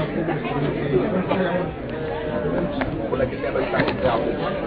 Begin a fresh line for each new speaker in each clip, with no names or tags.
بقول لك اللعبه بتاعت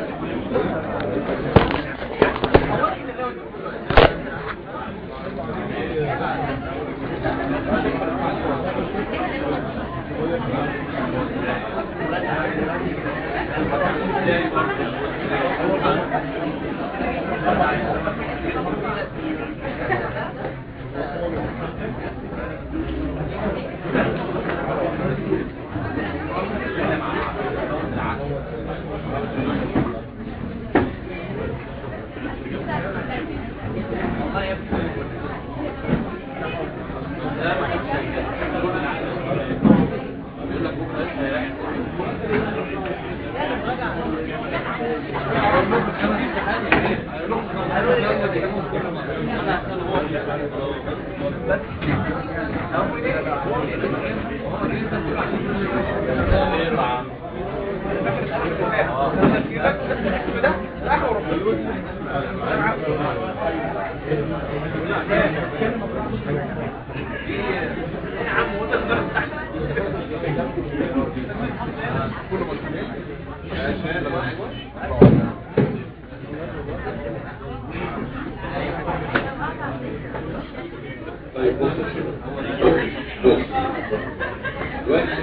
طيب بص يا شباب بص دلوقتي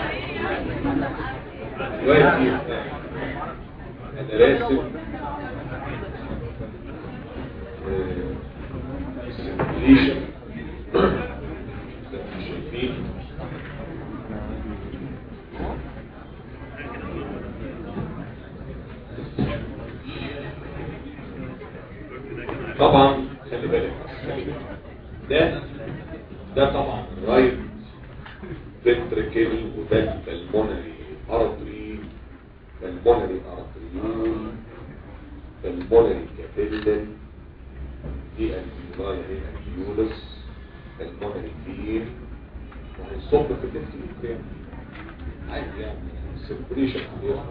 دلوقتي انا راسم السيموليشن شايفين طبعا خلي بالك خلي بالك ده ده طبعا رايت فنتريكل وده البلمونري ارتري البلمونري ارتريول البلمونري كابيلن دي الفيولاي هي الفيولس البلمونري فين وهيصب في الليفت الكريم عادي يعني السيركوليشن عليها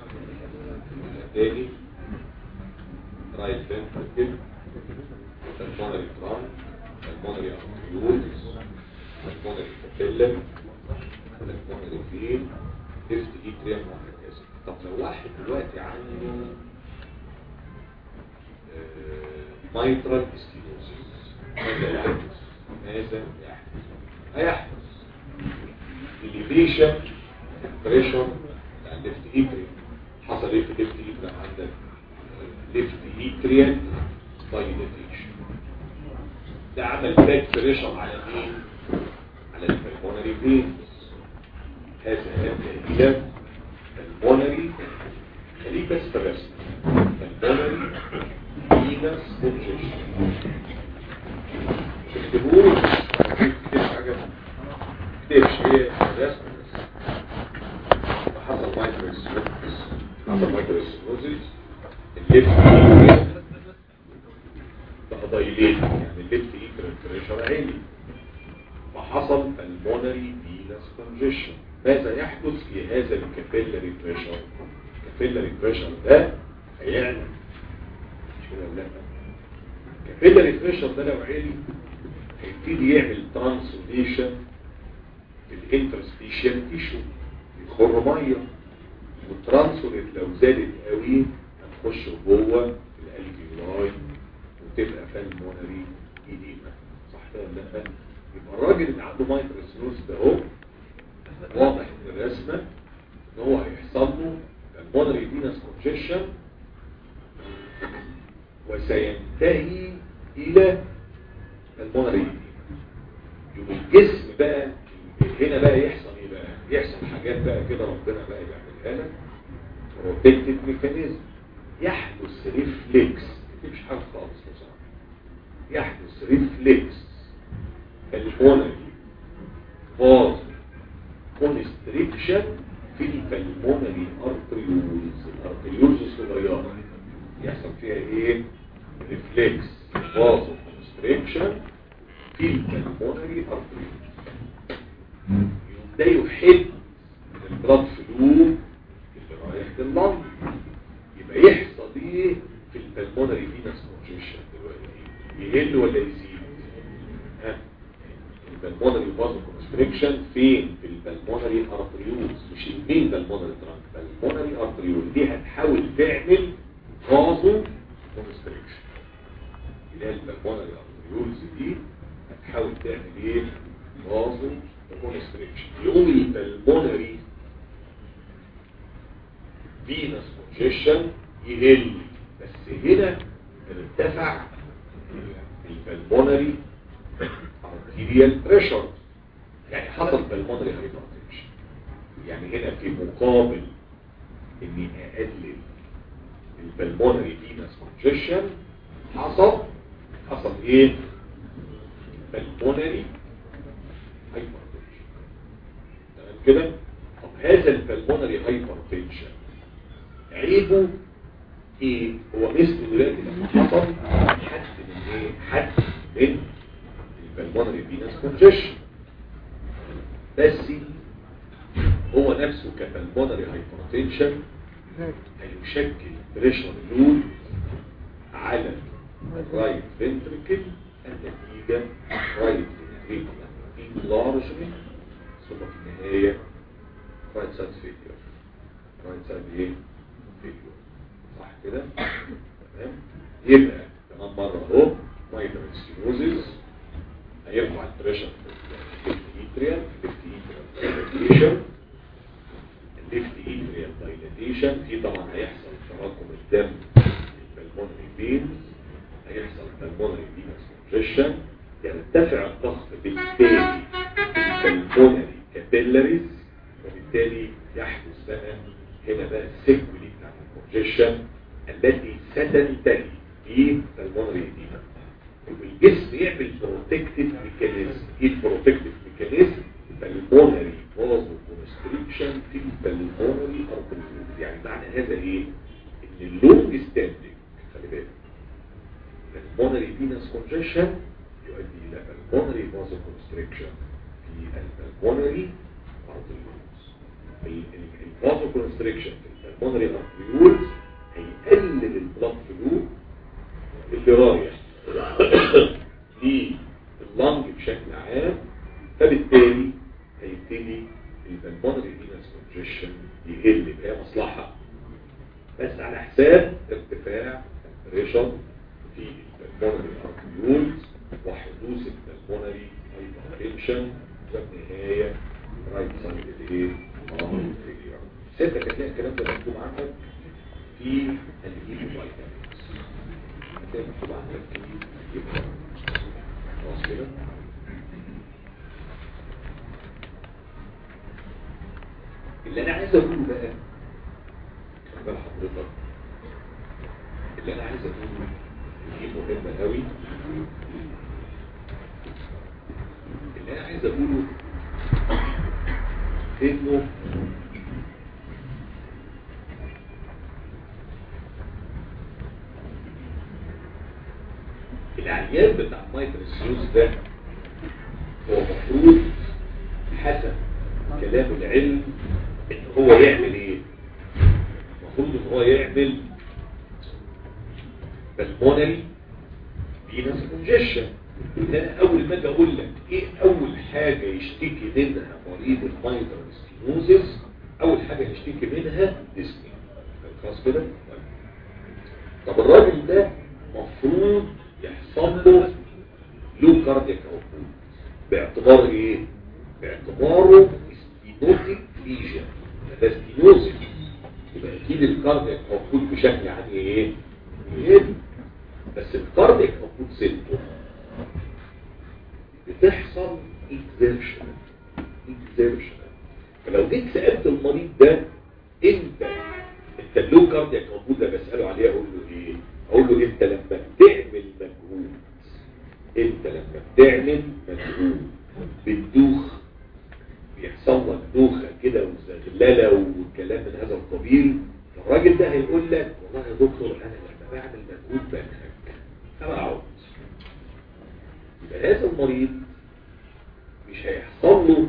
تاني رايت فنتريكل البلمونري ترانك المونري ارتريولز المونري كابيلم المونري فين ليفت ايتريم وهكذا طب لو واحد دلوقتي عنده مايترال ستينوزيس ماذا يحدث ماذا يحدث هيحدث elevation بريشر بتاع الليفت ايتريم حصل ايه في الليفت ايتريم عندك ليفت ايتريم دايليتيشن ده عمل باك بريشر على مين على البلمونري فينز هذا يبدأ الى البلمونري خليك بس في الرسم البلمونري فينس كونجيشن اكتبوه كتير حاجة كتير شيء الرسم بس حصل مايكروس حصل مايكروس الليفت بقى دايليت يعني الليفت ايتر بريشر عالي وحصل المونري فينس كونجيشن ماذا يحدث في هذا الكابيلاري بريشر الكابيلاري بريشر ده هيعلى مش كده ولا لا الكابيلاري بريشر ده لو عالي هيبتدي يعمل ترانسليشن في الانترستيشن تيشو يخر ميه والترانسوليت لو زادت قوي هتخش جوه الالفيولاي وتبقى فالمونري ايديما صح ده ولا لا يبقى الراجل اللي عنده مايكروسينوس ده اهو واضح من الرسمه ان هو هيحصل له المونري فينس كونجيشن وسينتهي الى المونري ايديما يوم الجسم بقى هنا بقى يحصل ايه بقى يحصل حاجات بقى كده ربنا بقى يعملها لك بروتكتيف ميكانيزم يحدث ريفلكس مش حاجه خالص بصراحه يحدث ريفلكس المونري فاز كونستريكشن في البلمونري ارتريولز الارتريولز الصغيره يحصل فيها ايه ريفلكس فاز كونستريكشن في البلمونري ارتريولز ده يحد البلاد فلو اللي رايح لللنج يبقى يحصل ايه في البلمونري فينس كونجيشن دلوقتي يقل ولا يزيد ها البلمونري فازو كونستريكشن فين في البلمونري ارتريولز مش المين بلمونري ترانك البلمونري ارتريول دي هتحاول تعمل فازو كونستريكشن اللي هي البلمونري ارتريولز دي هتحاول تعمل ايه فازو كونستريكشن يقوم البلمونري فينس كونجيشن يقل بس هنا ارتفع البلمونري arterial pressure يعني حصل بالمونري hypertension يعني هنا في مقابل اني اقلل البلمونري فينس congestion حصل حصل ايه بالمونري hypertension تمام كده طب هذا البلمونري hypertension عيبه ايه هو مثل دلوقتي لما حصل حد من ايه حد من البلمونري فينس كونجيشن بس هو نفسه كبلمونري هايبرتنشن هيشكل بريشر لود على الرايت فنتريكل النتيجة رايت فنتريكل انلارجمنت ثم في النهاية رايت سايد فيلير رايت سايد ايه فيلير صح كده تمام يبقى كمان مرة اهو مايترال ستينوزيس هيرفع البريشر في الليفت ايتريال الليفت ايتريال دايلاتيشن الليفت ايتريال دايلاتيشن في طبعا هيحصل تراكم الدم البلمونري فينز هيحصل بالمونري فينس كونجيشن يرتفع الضغط بالتالي البلمونري كابيلاريز وبالتالي يحدث بقى هنا بقى السيكولي بتاع الكونجيشن التي ستنتهي في بالمونري فينس والجسم يعمل بروتكتيف ميكانيزم ايه البروتكتيف ميكانيزم بالمونري فازو كونستريكشن في البلمونري ارتريول يعني معنى هذا ايه ان اللونج ستاندنج خلي بالك البلمونري فينس كونجيشن يؤدي الى بالمونري فازو كونستريكشن في البلمونري ارتريولز الفازو كونستريكشن في البلمونري ارتريولز هيقلل البلاد فلو اللي رايح لللنج بشكل عام فبالتالي هيبتدي البلمونري فينس كونجيشن يقل بقى مصلحه بس على حساب ارتفاع البريشر في البلمونري ارتريولز وحدوث البلمونري هايبرتنشن والنهايه رايت سايد الايه؟ ستة هتلاقي الكلام ده مكتوب عندك في الهيموفايتامينز هتلاقي مكتوب عندك في الهيموفايتامينز خلاص كده اللي انا عايز اقوله بقى خلي بال حضرتك اللي انا عايز اقوله دي مهمه قوي اللي انا عايز اقوله انه العيان بتاع مايكروسيوز ده هو المفروض حسب كلام العلم ان هو يعمل ايه المفروض ان هو يعمل بالمونري فينس كونجيشن انا اول ما اجي اقول لك ايه اول حاجه يشتكي منها مريض المايكروسيوزس اول حاجه يشتكي منها ديسني خلاص كده طب الراجل ده مفروض يحصل له لو كاردياك اوتبوت باعتبار ايه باعتباره ستينوتيك ليجن ده ستينوزيك يبقى اكيد الكاردياك اوتبوت بشكل عام ايه يقل بس الكاردياك اوتبوت سيمتوم بتحصل اكزيرشن اكزيرشن فلو جيت سالت المريض ده انت انت اللو كاردياك اوتبوت ده بساله عليه اقول له ايه اقول له انت لما بتعمل مجهود انت لما بتعمل مجهود بتدوخ بيحصل لك دوخه كده وزغلله وكلام من هذا القبيل الراجل ده هيقول لك والله يا دكتور انا لما بعمل مجهود بنهك انا اقعد يبقى هذا المريض مش هيحصل له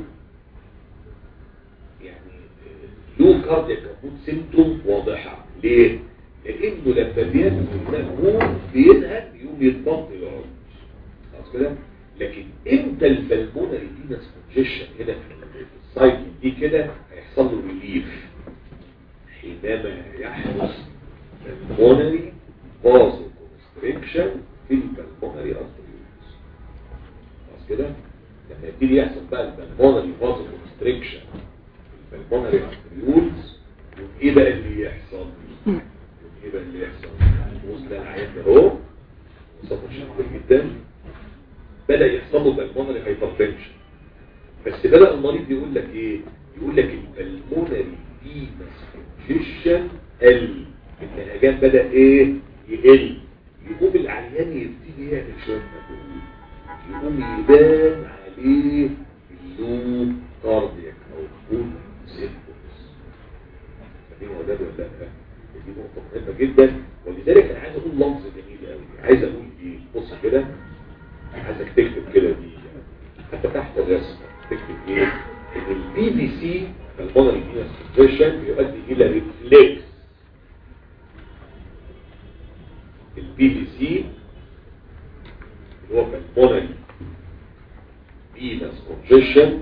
يعني له كاردياك كابوت سيمتوم واضحه ليه؟ لانه لما بيعمل مجهود بينهك يقوم يتبطل يقعد خلاص كده لكن امتى البلمونري فينس كونجيشن هنا في السايكل دي كده هيحصل له ريليف حينما يحدث البلمونري فازو كونستريكشن في البلمونري ارتريولز خلاص كده لما يبتدي يحصل بقى البلمونري فازو كونستريكشن في البلمونري ارتريولز ايه بقى اللي يحصل ايه بقى اللي يحصل البوز ده العيان ده اهو وصفه شديد جدا بدأ يحصل له بالمونري هايبرتنشن بس بدأ المريض يقول لك ايه يقول لك البلمونري فينس كونجيشن قل النهجان بدأ ايه يقل يقوم العيان يبتدي يعمل شويه مجهود يقوم يبان عليه اللو كاردياك او فول سيمبتومز فاهمين ولا ولا لا دي نقطه مهمه جدا ولذلك انا عايز اقول لفظ جميل قوي عايز اقول ايه بص كده عايزك تكتب كده دي حتى تحت الرسم تكتب ايه ان البي بي سي المونري فينس كونجيشن بيؤدي الى ريفلكس البي بي سي اللي هو المونري فينس كونجيشن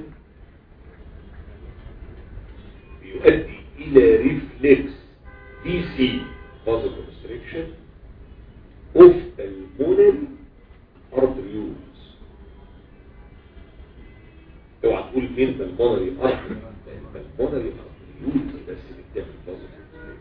بيؤدي الى ريفلكس بي سي فازل كونستريكشن اوف المونري arterioles اوعى تقول مين بالمونري ارتري بالمونري arterioles بس بتعمل فازل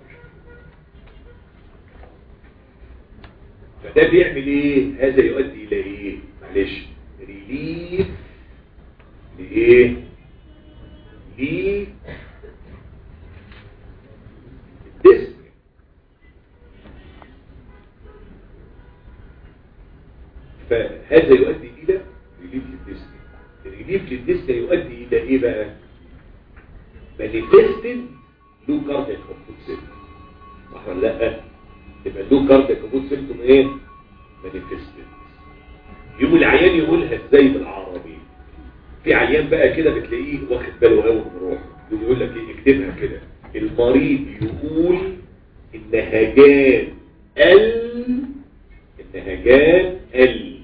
فده بيعمل ايه هذا يؤدي الى ايه معلش ريليف لايه ليه الديسك فهذا يؤدي الى ريليف للديسك الريليف للديسك يؤدي الى ايه بقى مانيفستد لو كاردياك اوبوت سيمتوم صح ولا لا يبقى لو كاردياك اوبوت سيمتوم ايه مانيفستد يوم العيان يقولها ازاي بالعربي في عيان بقى كده بتلاقيه واخد باله قوي من روحه يقول لك ايه اكتبها كده المريض يقول النهجان ال النهجان ال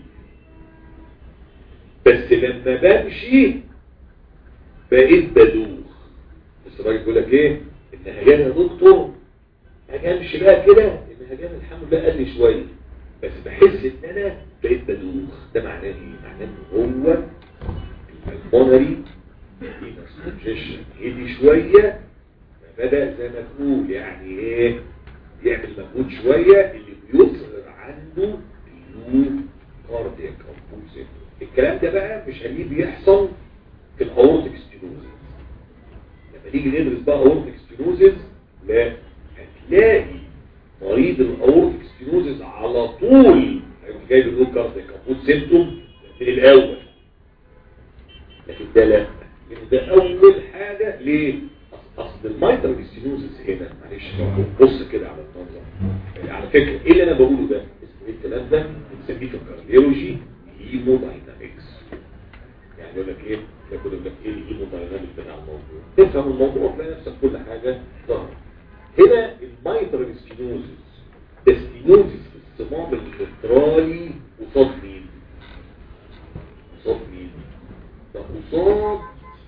بس لما بمشي بقيت بدوخ بس الراجل بيقول لك ايه النهجان يا دكتور اجي امشي بقى كده النهجان الحمد لله قل شويه بس بحس ان انا بقيت بدوخ ده معناه ايه معناه ان هو المونري فينس كونجيشن هدي شويه فبدا زي ما تقول يعني ايه يعمل مجهود شويه اللي بيظهر عنده اللو كاردياك كومبوزيت الكلام ده بقى مش هنيه بيحصل في الاورتيك ستينوزيس لما نيجي ندرس بقى اورتيك ستينوزيس لا هتلاقي مريض الاورتيك ستينوزيس على طول جايب اللو كاردياك كومبوزيت سيمتوم من الاول لكن ده لا لان ده اول حاجه ليه اصل المايترال ستينوزيس هنا معلش بص كده على المنظر على فكره ايه اللي انا بقوله ده اسمه ايه الكلام ده بنسميه في الكارديولوجي هيموداينامكس يعني يقول لك ايه يقول لك ايه الهيموداينامكس بتاع الموضوع تفهم الموضوع تلاقي نفسك كل حاجه ظهرت هنا المايترال ستينوزيس ده ستينوزيس في الصمام المترالي قصاد مين قصاد مين ده قصاد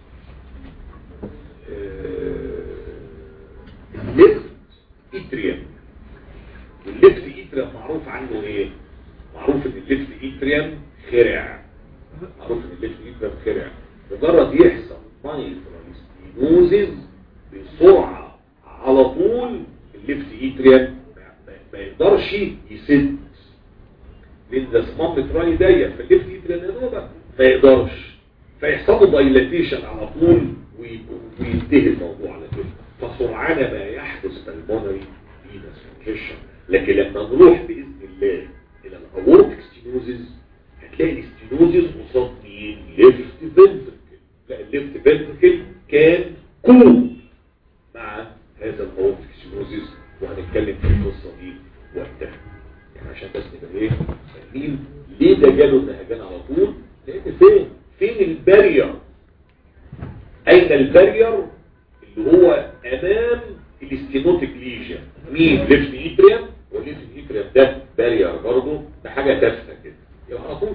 الليفت اتريم والليفت اتريم معروف عنه ايه معروف ان الليفت اتريم خرع معروف ان الليفت اتريم خرع مجرد يحصل مايترالستينوزيس بسرعة على طول الليفت اتريم ما يقدرش يسد لان ده صمام مترالي ضيق فالليفت اتريم يا دوبك ما يقدرش فيحصل له دايلاتيشن على طول وينتهي الموضوع على كده فسرعان ما يحدث بالمونري فينس كونجيشن لكن لما نروح باذن الله الى الاورتيك ستينوزيس هتلاقي الستينوزيس قصاد مين ليفت فنتركل لا الليفت فنتركل كان كوم مع هذا الاورتيك ستينوزيس وهنتكلم في القصه دي وقتها يعني عشان بس نبقى ايه فاهمين ليه ده جاله النهجان على طول لان فين فين البارير اين البارير اللي هو امام الاستينوتيك ليجن مين ليفت ايتريم والليفت ايتريم ده بارير برضه ده حاجه تافهه كده يبقى على طول تلاقي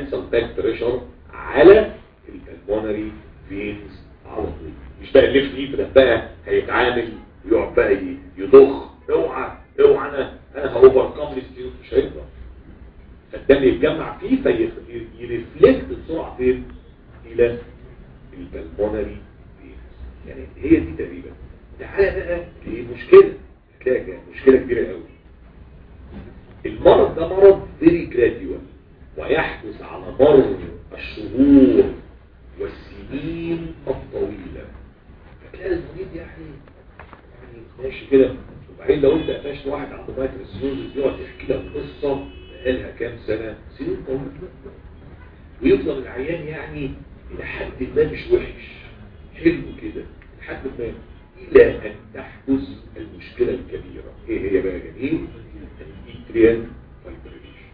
يحصل باك بريشر على البلمونري فينز على طول مش بقى الليفت ايد بقى هيتعامل ويقعد بقى يضخ اوعى اوعى انا انا هاوفر كام مش هيقدر فالدم يتجمع فيه فيرفلكت بسرعه فين الى البلمونري يعني هي دي تقريبا تعالى بقى لمشكله هتلاقي مشكله كبيره قوي المرض ده مرض فيري جراديوال ويحدث على مر الشهور والسنين الطويله فتلاقي المريض يعني يعني ماشي كده وبعدين لو انت قفشت واحد عنده مايكروسيوزز يقعد يحكي لك قصه بقالها كام سنه سنين طويله ويفضل العيان يعني الى حد ما مش وحش حلو كده لحد ما الى ان تحدث المشكله الكبيره ايه هي بقى جميل الاتريال فايبريشن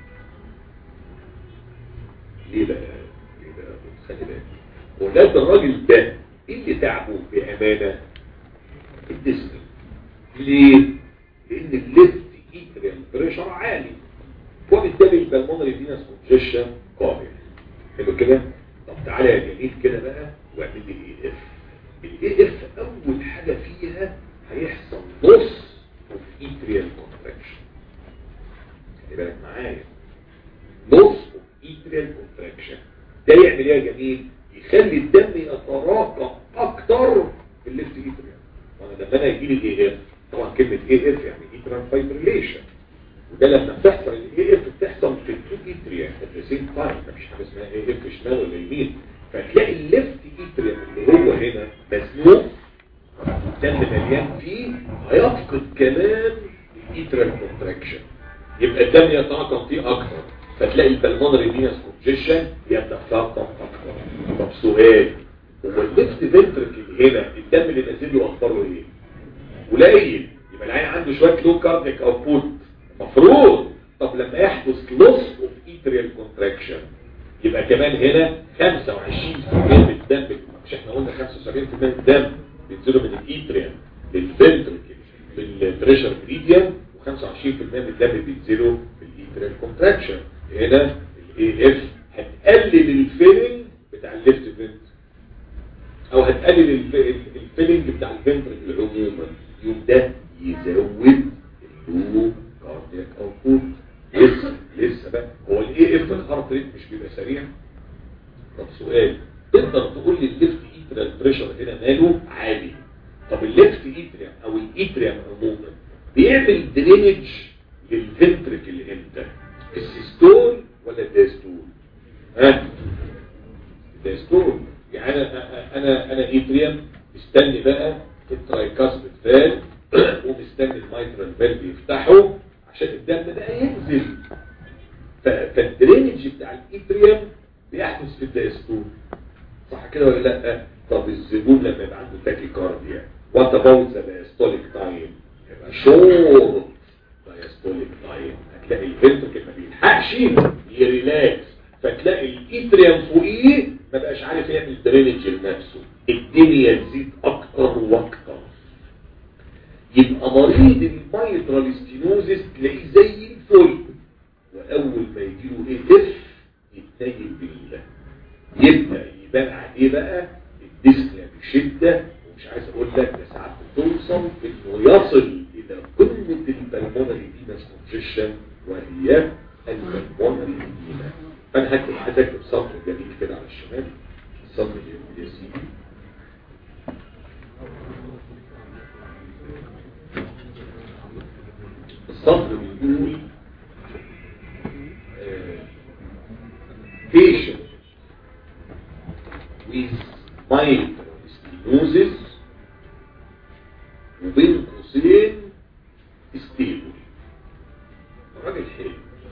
ليه بقى ليه بقى خلي بالك ولاد الراجل ده ايه اللي تعبه بامانه الديسبل ليه لان الليفت اتريال بريشر عالي وبالتالي البلمونري فينس كونجيشن قابل حلو كده طب تعالى يا جميل كده بقى واعمل لي الاي اف الاي اف اول حاجه فيها هيحصل نص اوف اتريال كونتراكشن خلي بالك معايا نص اوف اتريال كونتراكشن ده يعمل ايه يا جميل يخلي الدم يتراكم اكتر في الليفت اتريال وانا لما انا يجي لي الاي اف طبعا كلمه اي اف يعني اتريال فايبريليشن وده لما بتحصل الاي اف بتحصل في التو اتريا ات ذا سيم تايم مفيش حاجه اسمها اي اف شمال ولا يمين فتلاقي الليفت اتريا اللي هو هنا مزنوق الدم مليان فيه هيفقد كمان الاتريال كونتراكشن يبقى الدم يتراكم فيه اكتر فتلاقي البلمونري فينس كونجيشن يتفاقم اكتر طب سؤال هو الليفت فنتركل هنا الدم اللي نازل له اخباره ايه؟ قليل يبقى العين عنده شويه لو كارديك اوتبوت مفروض طب لما يحدث لوس اوف اتريال كونتراكشن يبقى كمان هنا 25% من الدم مش احنا قلنا 75% من الدم بينزلوا من الاتريال للفنتركل بالبريشر جريديان و25% من الدم بينزلوا في الاتريال كونتراكشن هنا الاي اف هتقلل الفيلنج بتاع الليفت فنت او هتقلل الفيلنج بتاع الفنتركل عموما يوم ده يزود اللو كاردياك اوتبوت لسه لسه بقى هو الاي اف الهارت ريت مش بيبقى سريع طب سؤال تقدر تقول لي الليفت ايتريال بريشر هنا ماله عالي طب الليفت ايتريال او الايتريال عموما بيعمل درينج للفنتركل امتى السيستول ولا الدايستول ها الدايستول يعني انا انا انا ايتريال مستني بقى الترايكاسبيد فال ومستني المايترال فالف يفتحوا عشان الدم ده ينزل فالدرينج بتاع الاتريوم بيحدث في الدايستول صح كده ولا لا طب الزبون لما يبقى عنده تاكيكارديا وات اباوت ذا دايستوليك تايم يبقى شورت دايستوليك تايم هتلاقي الفنتركل ما بيلحقش يريلاكس فتلاقي الاتريوم فوقيه ما بقاش عارف يعمل درينج لنفسه الدنيا تزيد اكتر واكتر يبقى مريض المايترال ستينوزس تلاقيه زي الفل واول ما يجي له ايه اف يتنيل بالله يبدا يبان عليه بقى الديسنيا بشده ومش عايز اقول لك ده ساعات بتوصل انه يصل الى قمه البلمونري فينس كونجيشن وهي البلمونري فينا فانا هكتب عايز اكتب سطر جميل كده على الشمال سطر ياسين السطر بيقول patient with mild stenosis وبين قوسين stable الراجل حلو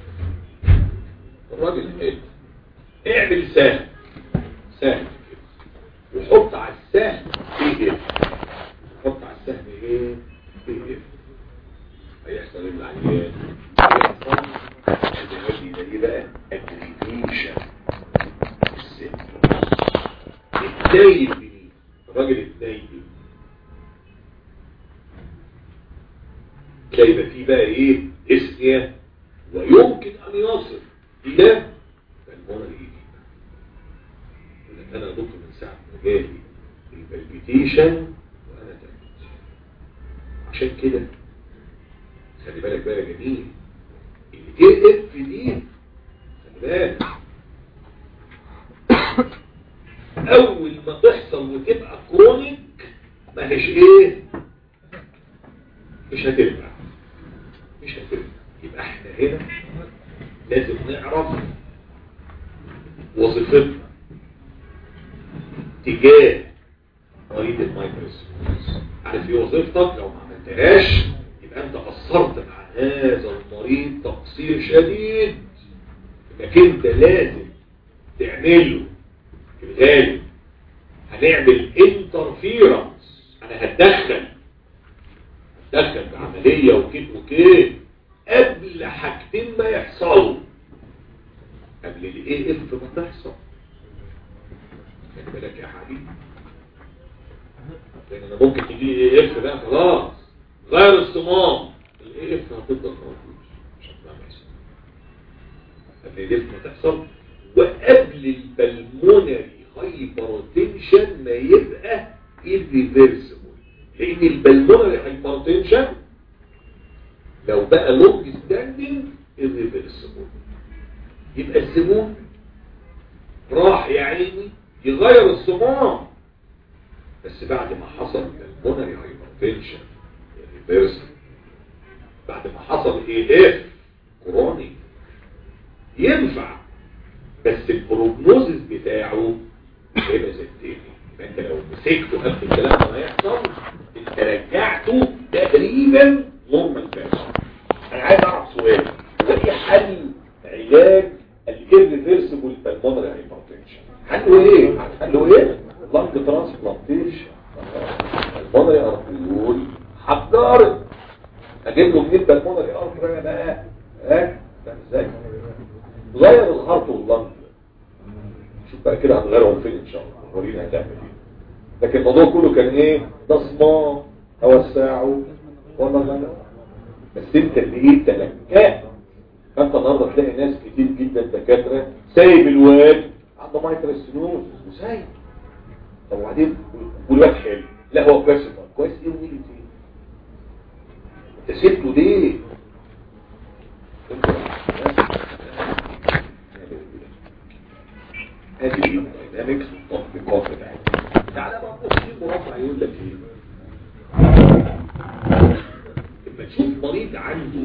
الراجل حلو اعمل سهل سهل كده وحط على السهل ايه حط على السهل ايه ايه هيحصل العيان هيحصل هيؤدي الى ايه بقى اجريجيشن الدايب الراجل الدايب تلاقي يبقى فيه بقى ايه اسنية ويمكن ان يصل الى بالمونري ايديما يقول لك انا يا دكتور من ساعه ما جالي البلبيتيشن وانا تعبت عشان كده خلي بالك بقى يا جميل الاي اف دي خلي بالك اول ما تحصل وتبقى كرونيك ما هيش ايه مش هترجع مش هترجع يبقى احنا هنا لازم نعرف وظيفتنا تجاه مريض المايكروسكوبس عارف ايه وظيفتك لو ما عملتهاش يبقى انت قصرت مع هذا المريض تقصير شديد انك انت لازم تعمله في الغالب هنعمل انترفيرنس انا هتدخل هتدخل بعملية وكيف وكيف قبل حاجتين ما يحصلوا قبل الاي اف ما تحصل خلي بالك يا حبيبي لان انا ممكن تجي لي اي اف بقى خلاص غير الصمام الاي اف هتفضل موجود مش هتبقى محسن قبل الاي اف ما تحصل وقبل البلمونري هايبرتنشن ما يبقى irreversible لان البلمونري هايبرتنشن لو بقى لونج ستاندنج irreversible يبقى الزبون راح يا عيني يغير الصمام بس بعد ما حصل البلمونري هايبرتنشن irreversible بعد ما حصل اي اف كروني ينفع بس البروجنوزس بتاعه هيبقى زي التاني يبقى انت لو مسكته قبل الكلام ده ما يحصل انت رجعته تقريبا نورمال فاشن انا عايز اعرف سؤال هو ايه حل علاج الirreversible pulmonary hypertension حله ايه حله ايه لانج ترانسبلانتيشن البلمونري ارتريول حضرت اجيب له منين بالمونري ارتريول بقى ها فاهم ازاي غير الهارت واللنج شوف بقى كده هنغيرهم فين ان شاء الله ورينا هتعمل ايه لكن الموضوع كله كان ايه تصمام اوسعه ولا لا بس انت اللي ايه تلكاه فانت النهارده تلاقي ناس كتير جدا دكاتره سايب الواد عنده مايكروسينوز وسايب طب وبعدين والواد حلو لا هو كويس كويس ايه ونيجي ايه انت سيبته ليه هذه الدينامكس والتطبيقات بتاعتها تعالى بقى بص في مربع يقول لك ايه لما تشوف مريض عنده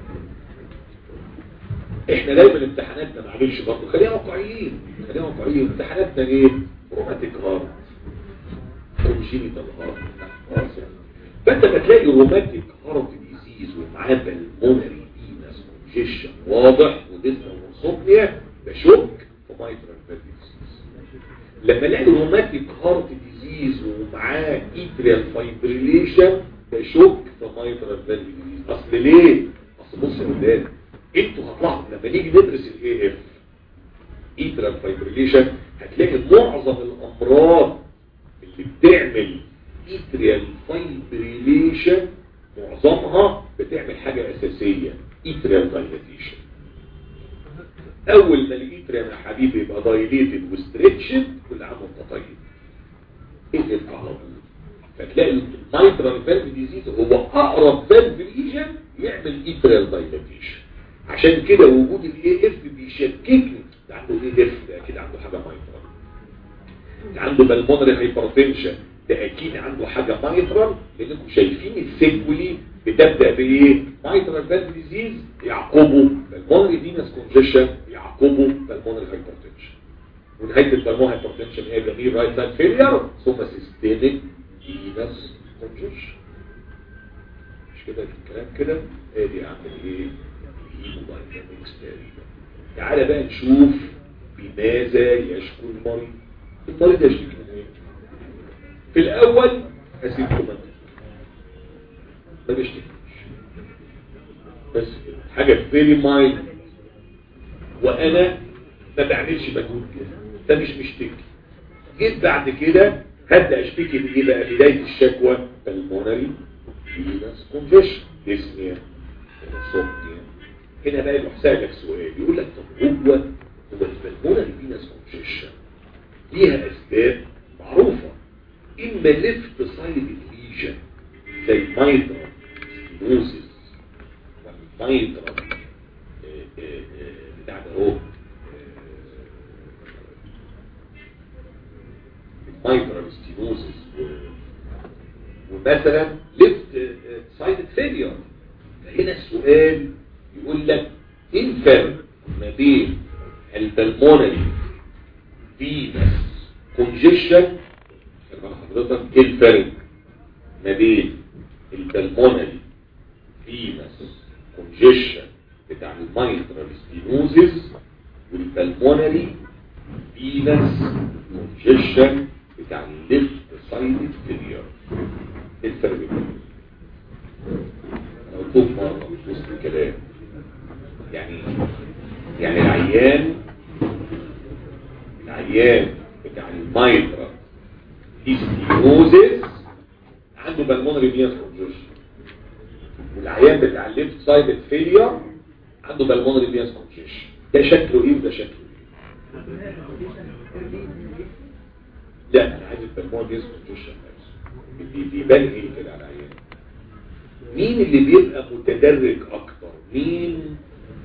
احنا دايما امتحاناتنا معلش برضه خلينا واقعيين خلينا واقعيين امتحاناتنا ايه روماتيك هارت كونجينيتال هارت فانت بتلاقي روماتيك هارت ديزيز ومعاه بالمونري فينس كونجيشن واضح وديسنا وانسومنيا بشك في مايترال ديزيز لما الاقي روماتيك هارت ديزيز ومعاه ايتريال فايبريليشن بشك في مايترال ديزيز اصل ليه اصل بص يا ولاد انتوا هتلاحظوا لما نيجي ندرس الاي اف ايترال فايبريليشن هتلاقي معظم الامراض اللي بتعمل ايتريال فايبريليشن معظمها بتعمل حاجة اساسية ايتريال دايليتيشن اول ما الايتريال يا حبيبي يبقى دايليتد وستريتشد كل عام وانت طيب ايه على طول فتلاقي المايترال فالف ديزيز هو اقرب فالف ليجن يعمل ايتريال دايليتيشن عشان كده وجود الاي اف بيشككني ده عنده اي اف ده اكيد عنده حاجه مايترال ده عنده بالمونري هايبرتنشن ده اكيد عنده حاجه مايترال لانكم شايفين السيكولي بتبدا بايه مايترال فالف ديزيز يعقبه بالمونري فينس كونجيشن يعقبه بالمونري هايبرتنشن ونهايه البالمونري هايبرتنشن هي جميل رايت سايد فيلير ثم سيستميك فينس كونجيشن مش كده الكلام كده ادي اعمل ايه هيموداينامكس تقريبا تعالى بقى نشوف بماذا يشكو المريض المريض يشتكي من ايه في الاول اسيمتوماتيك ما بيشتكيش بس حاجه فيري مايند وانا ما بعملش مجهود كده ده مش مشتكي جيت بعد كده هبدا اشتكي بايه بقى بدايه الشكوى المونري فينس كونجيشن ديسنيا صوتيا هنا بقى يروح سألك سؤال يقول لك طب هو هو البلمونري فينس كونجيشن ليها اسباب معروفة اما ليفت سايد ليجن زي المايترا ستينوزيس والمايترا بتاع ده اهو المايترا ستينوزيس ومثلا ليفت سايد فيلير فهنا السؤال يقول لك ايه الفرق ما بين البلمونري فينس كونجيشن حضرتك ايه الفرق ما بين البلمونري فينس كونجيشن بتاع المايترال ستينوزيس والبلمونري فينس كونجيشن بتاع الليفت سايد فيلير ايه الفرق بينهم انا قلت لكم مره في وسط الكلام يعني يعني العيان العيان بتاع المايترا ستينوزيس عنده بالمونري فينس كونجيشن والعيان بتاع الليفت سايد فيلير عنده بالمونري فينس كونجيشن ده شكله ايه وده شكله ايه لا انا عايز البالمونري فينس كونجيشن نفسه بيبان ايه كده على العيان مين اللي بيبقى متدرج اكتر مين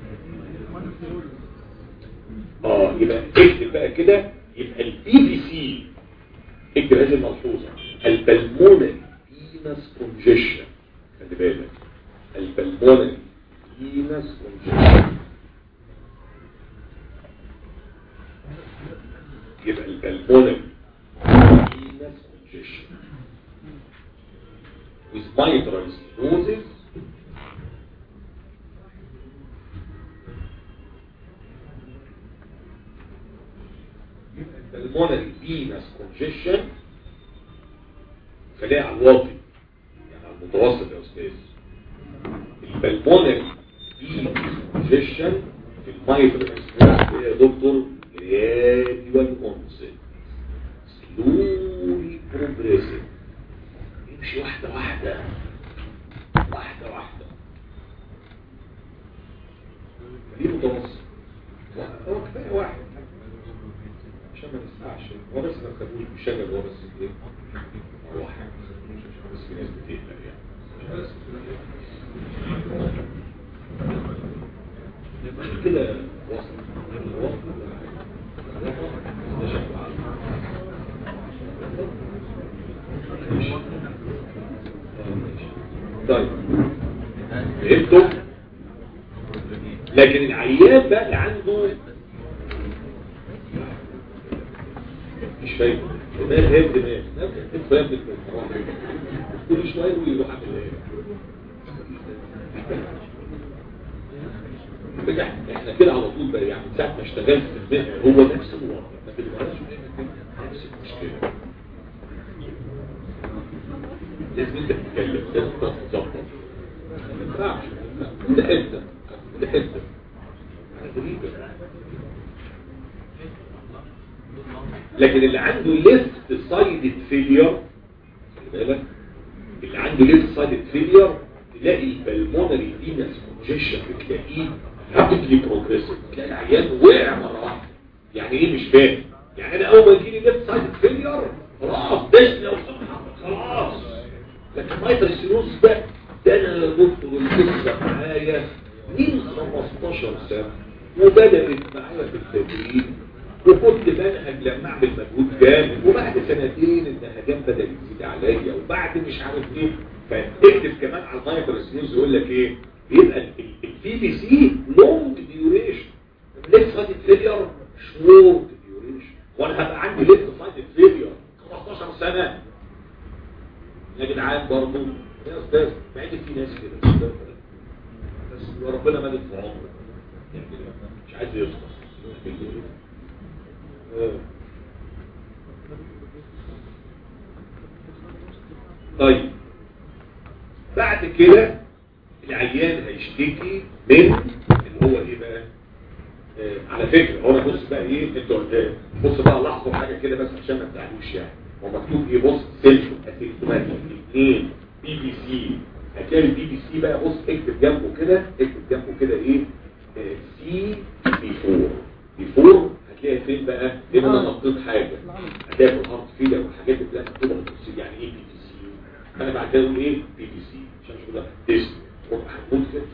اه يبقى اكتب بقى كده يبقى البي بي سي اكتب هذه الملحوظه البلمونري فينس كونجيشن خلي بالك البلمونري فينس كونجيشن يبقى البلمونري فينس كونجيشن with mitral stenosis pulmonary venous congestion خليها على الواطي يعني على المتوسط يا استاذ البلمونري venous congestion في المايترال stenosis يا دكتور gradual onset slowly progressive يمشي واحدة واحدة واحدة واحدة دي متوسط هو كفاية واحد عشان ما نسمعش هو بس ما تخافوش بيشغل هو بس ايه هو حاجة بس في ناس بتقلق يعني بس كده وصل وصل ده شكله طيب فهمتوا لكن العيان بقى اللي عنده مش فاهم دماغ هي دماغ انت فاهم كل شويه ويروح عامل ايه بجح احنا كده على طول بقى يعني ساعه ما اشتغلت في المهنه هو نفس الوضع ما بنبقاش نفس المشكله لازم انت تتكلم لازم تظبط ما ينفعش ده حته ده حته غريبه لكن اللي عنده ليفت سايد فيلير خلي بالك اللي عنده ليفت سايد فيلير تلاقي البلمونري فينس كونجيشن بتلاقيه رابيدلي بروجريسيف تلاقي العيان وقع مره واحده يعني ايه مش فاهم يعني انا اول ما يجي لي ليفت سايد فيلير خلاص دشنا خلاص لكن مايتر السيروس ده ده انا دكتور القصه معايا من 15 سنه وبدات معايا في التدريب وكنت منهج لما اعمل مجهود جامد وبعد سنتين النهجان بدات تزيد عليا وبعد مش عارف ايه فاكتب كمان على المايتر السيروس يقول لك ايه بيبقى البي بي سي لونج ديوريشن ليفت سايد فيلير شورت ديوريشن وانا هبقى عندي ليفت سايد فيلير 15 سنه يا جدعان برضه يا استاذ مع ان في ناس كده بس وربنا مدد في عمره مش عايز يخلص طيب بعد كده العيان هيشتكي من اللي هو ايه بقى آه على فكرة هو انا بص بقى ايه انتوا بص بقى لاحظوا حاجة كده بس عشان ما تزعلوش يعني هو مكتوب ايه بص سيلف اسيمتوماتيك اثنين بي بي سي هتلاقي البي بي سي بقى بص اكتب جنبه كده اكتب جنبه كده ايه سي بي 4 بيفور هتلاقي فين بقى هنا انا نطيت حاجه هتلاقي في الهارت فيلر والحاجات اللي بتلاقي مكتوبه بالتفصيل يعني ايه بي تي سي انا بعد كده اقول ايه بي تي سي عشان شو ده تيست هتموت كده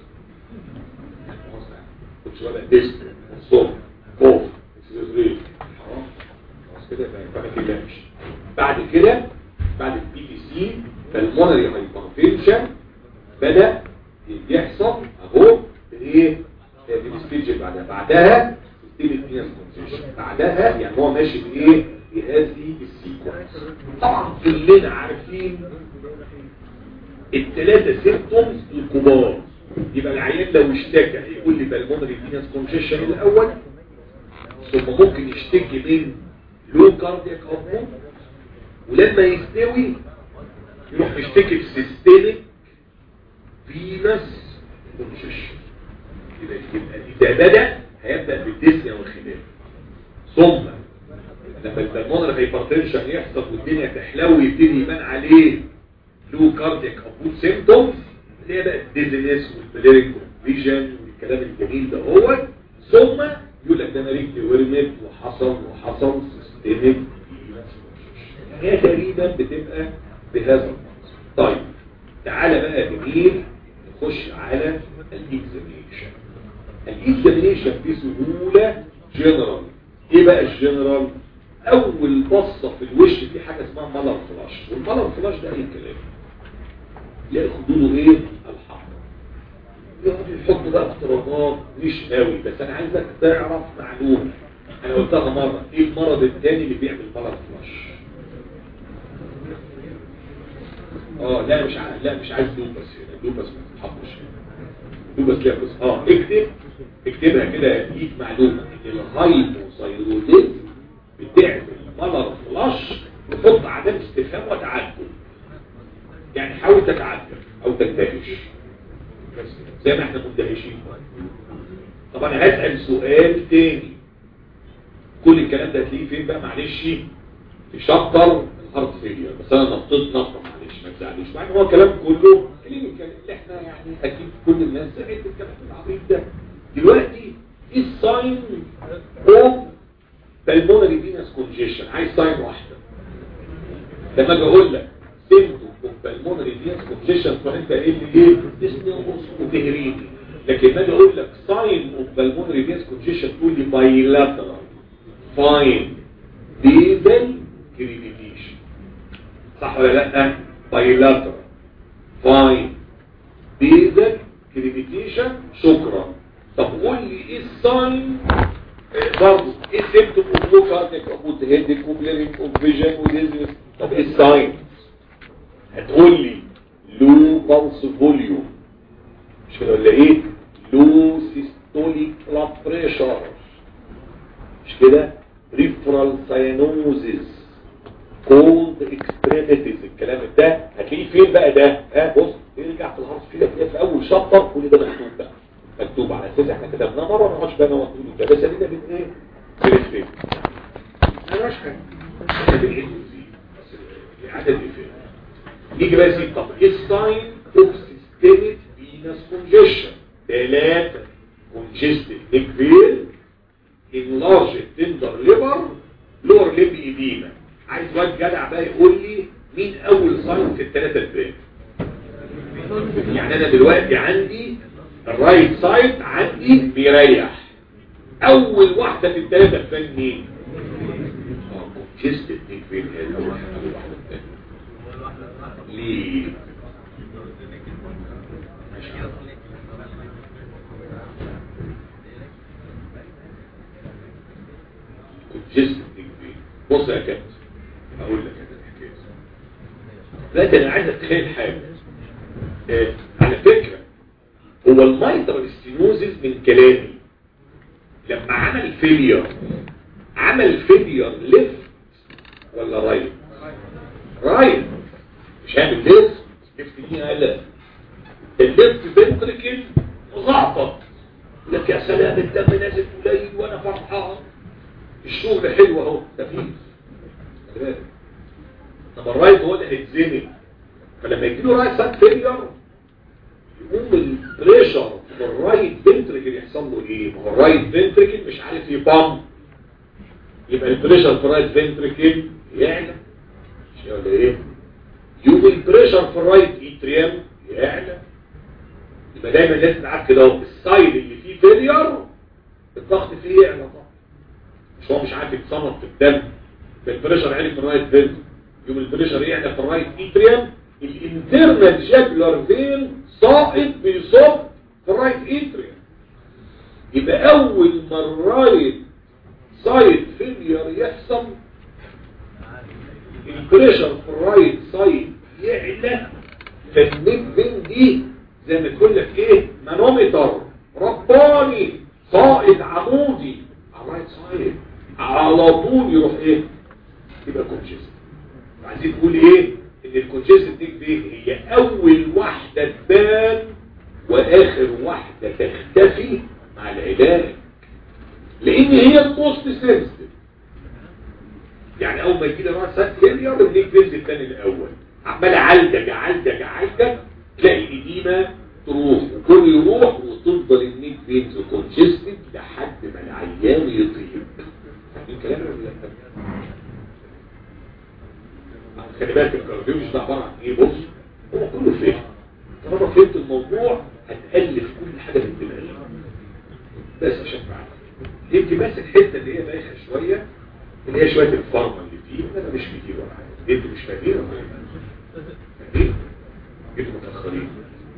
كنت بقى تيست صوت خوف اكسسوري حرام خلاص كده ما ينفعش كده مش بعد كده بعد البي تي سي فالمونري هايبرتنشن بدا يحصل اهو ايه في الستيج اللي بعدها بعدها سيستم الفينس كونسيشن بعدها يعني هو ماشي بايه بهذه السيكونس طبعا كلنا عارفين الثلاثه سيمبتومز الكبار يبقى العيان لو اشتكى يقول لي بالمونري فينس كونسيشن الاول ثم ممكن يشتكي من لو كاردياك اوتبوت ولما يستوي يروح يشتكي بسيستميك فينس كونسيشن يبقى يبقى ده بدا هيبدا بالديسنيا والخلاف ثم لما البلمونر هايبرتنشن يحصل والدنيا تحلو ويبتدي يبان عليه لو كاردياك ابوت سيمبتومز اللي هي بقى الديزنس والبليريك فيجن والكلام الجميل ده هو ثم يقول لك ده انا رجلي ورمت وحصل وحصل سيستميك هي تقريبا بتبقى بهذا المنظر طيب تعالى بقى جميل نخش على الاكزامينشن الاكزامينشن بسهولة جنرال ايه بقى الجنرال اول بصة في الوش في حاجة اسمها مالر فلاش والمالر فلاش ده اي كلام يلاقي خدوده ايه الحمر يقعد يحط بقى افتراضات مش قوي بس انا عايزك تعرف معلومة انا قلتها مرة ايه المرض الثاني اللي بيعمل مالر فلاش اه لا مش عايز لا مش عايز لوبس هنا لوبس ما تتحطش هنا لوبس لا بس اه اكتب اكتبها كده ليك معلومه ان الهايبوثايروديزم بتعمل ملر فلاش وتحط علامه استفهام وتعجب يعني حاول تتعجب او تندهش بس زي ما احنا مندهشين طبعا هسال سؤال تاني كل الكلام ده هتلاقيه فين بقى معلش في شابتر الهارت فيلير بس انا نطيت نطه معلش ما تزعلوش مع ان هو كلام كله كلينيكال اللي احنا يعني اكيد كل الناس سمعت الكلام العبيط ده دلوقتي ايه الساين اوف بالمونري فينس كونجيشن عايز ساين واحده لما اجي اقول لك سيمتوم اوف بالمونري فينس كونجيشن فانت ايه اللي ايه اسمه وتهريني لكن ما اجي اقول لك ساين اوف بالمونري فينس كونجيشن تقول لي بايلاترال فاين ديزل كريديتيشن صح ولا لا بايلاترال فاين ديزل كريديتيشن شكرا طب قول لي ايه الساين برضه ايه سيمتوم اوف لو كارديك اوف هيدك وبليرنج اوف فيجن وديزنس طب ايه الساين هتقول لي لو بالس فوليوم مش كده ولا ايه لو سيستوليك بلاد بريشر مش كده ريفرال ساينوزيس كولد اكستريميتيز الكلام ده هتلاقيه فين بقى ده ها بص ارجع في الهارس كده كده في اول شابتر كل ده مكتوب بقى مكتوب على اساس احنا كتبناه مره ما نقعدش بقى نقعد نقول كده بس ادينا بن ايه بنكتب ما نقعدش حاجه احنا بنعيد ونزيد بس الاعاده دي فين نيجي بقى سي طب ايه الساين اوف سيستميك فينس كونجيشن ثلاثه كونجستد نيك فيل enlarged tender liver lower lip edema عايز واد جدع بقى يقول لي مين اول ساين في الثلاثه الباقي يعني انا دلوقتي عندي الرايت سايد عندي بيريح اول واحده في الثلاثه الباقي مين كونجستد نيك فيل هي اول واحده الثانيه ليه ماشي جسم بص يا كابتن اقول لك انا الحكايه دلوقتي انا عايز اتخيل حاجه آه على فكره هو المايترال ستينوزيس من كلامي لما عمل فيلير عمل فيلير ليفت ولا رايت رايت مش هعمل ليفت ليفت دي قال الليفت فنتركل مزعطط لك يا سلام الدم نازل قليل وانا فرحان الشغل حلو اهو تفيز طب الرايت هو اللي هيتزنق فلما يجي له رايت سايد فيلير يقوم البريشر في الرايت فنتركل يحصل له ايه ما هو الرايت فنتركل مش عارف يبام يبقى البريشر في الرايت فنتركل يعلى مش ولا ايه يوم البريشر في الرايت اتريم يعلى يبقى دايما لازم تعرف كده اهو السايد اللي فيه فيلير الضغط فيه يعلى طبعا مش هو مش عارف يتصنف في الدم البريشر عالي في الرايت فنتركل يوم البريشر يعلى في الرايت اتريم الانترنال جاكولار فين ساقط بيصب في الرايت اتريم يبقى اول ما الرايت سايد فيلير يحصل البريشر في الرايت سايد يعلى فالميد فين دي زي ما تقول لك ايه مانومتر رباني ساقط عمودي على الرايت سايد على طول يروح ايه يبقى كونجست عايزين تقول ايه ان الكونجست دي هي اول واحدة تبان واخر واحدة تختفي مع العلاج لان هي الموست سنسيتيف يعني اول ما يجي لي راس فيلير النيك فيلز الثاني الاول عمال اعالجك اعالجك اعالجك تلاقي الاديمه تروح وكل يروح وتفضل النيك فيلز كونجستد لحد ما العيان يطيب فاهمين كلامي ولا لا؟ خلي بالك الكارديو مش ده عباره عن ايه بص هو كله فهم طالما فهمت الموضوع هتالف كل حاجه من دماغك بس عشان تعرف يمكن بس الحته اللي هي بايخه شويه اللي هي شويه الفارما اللي فيه انا مش كتير ولا حاجه انتوا مش فاهمين ولا ايه؟ فاهمين؟ انتوا متاخرين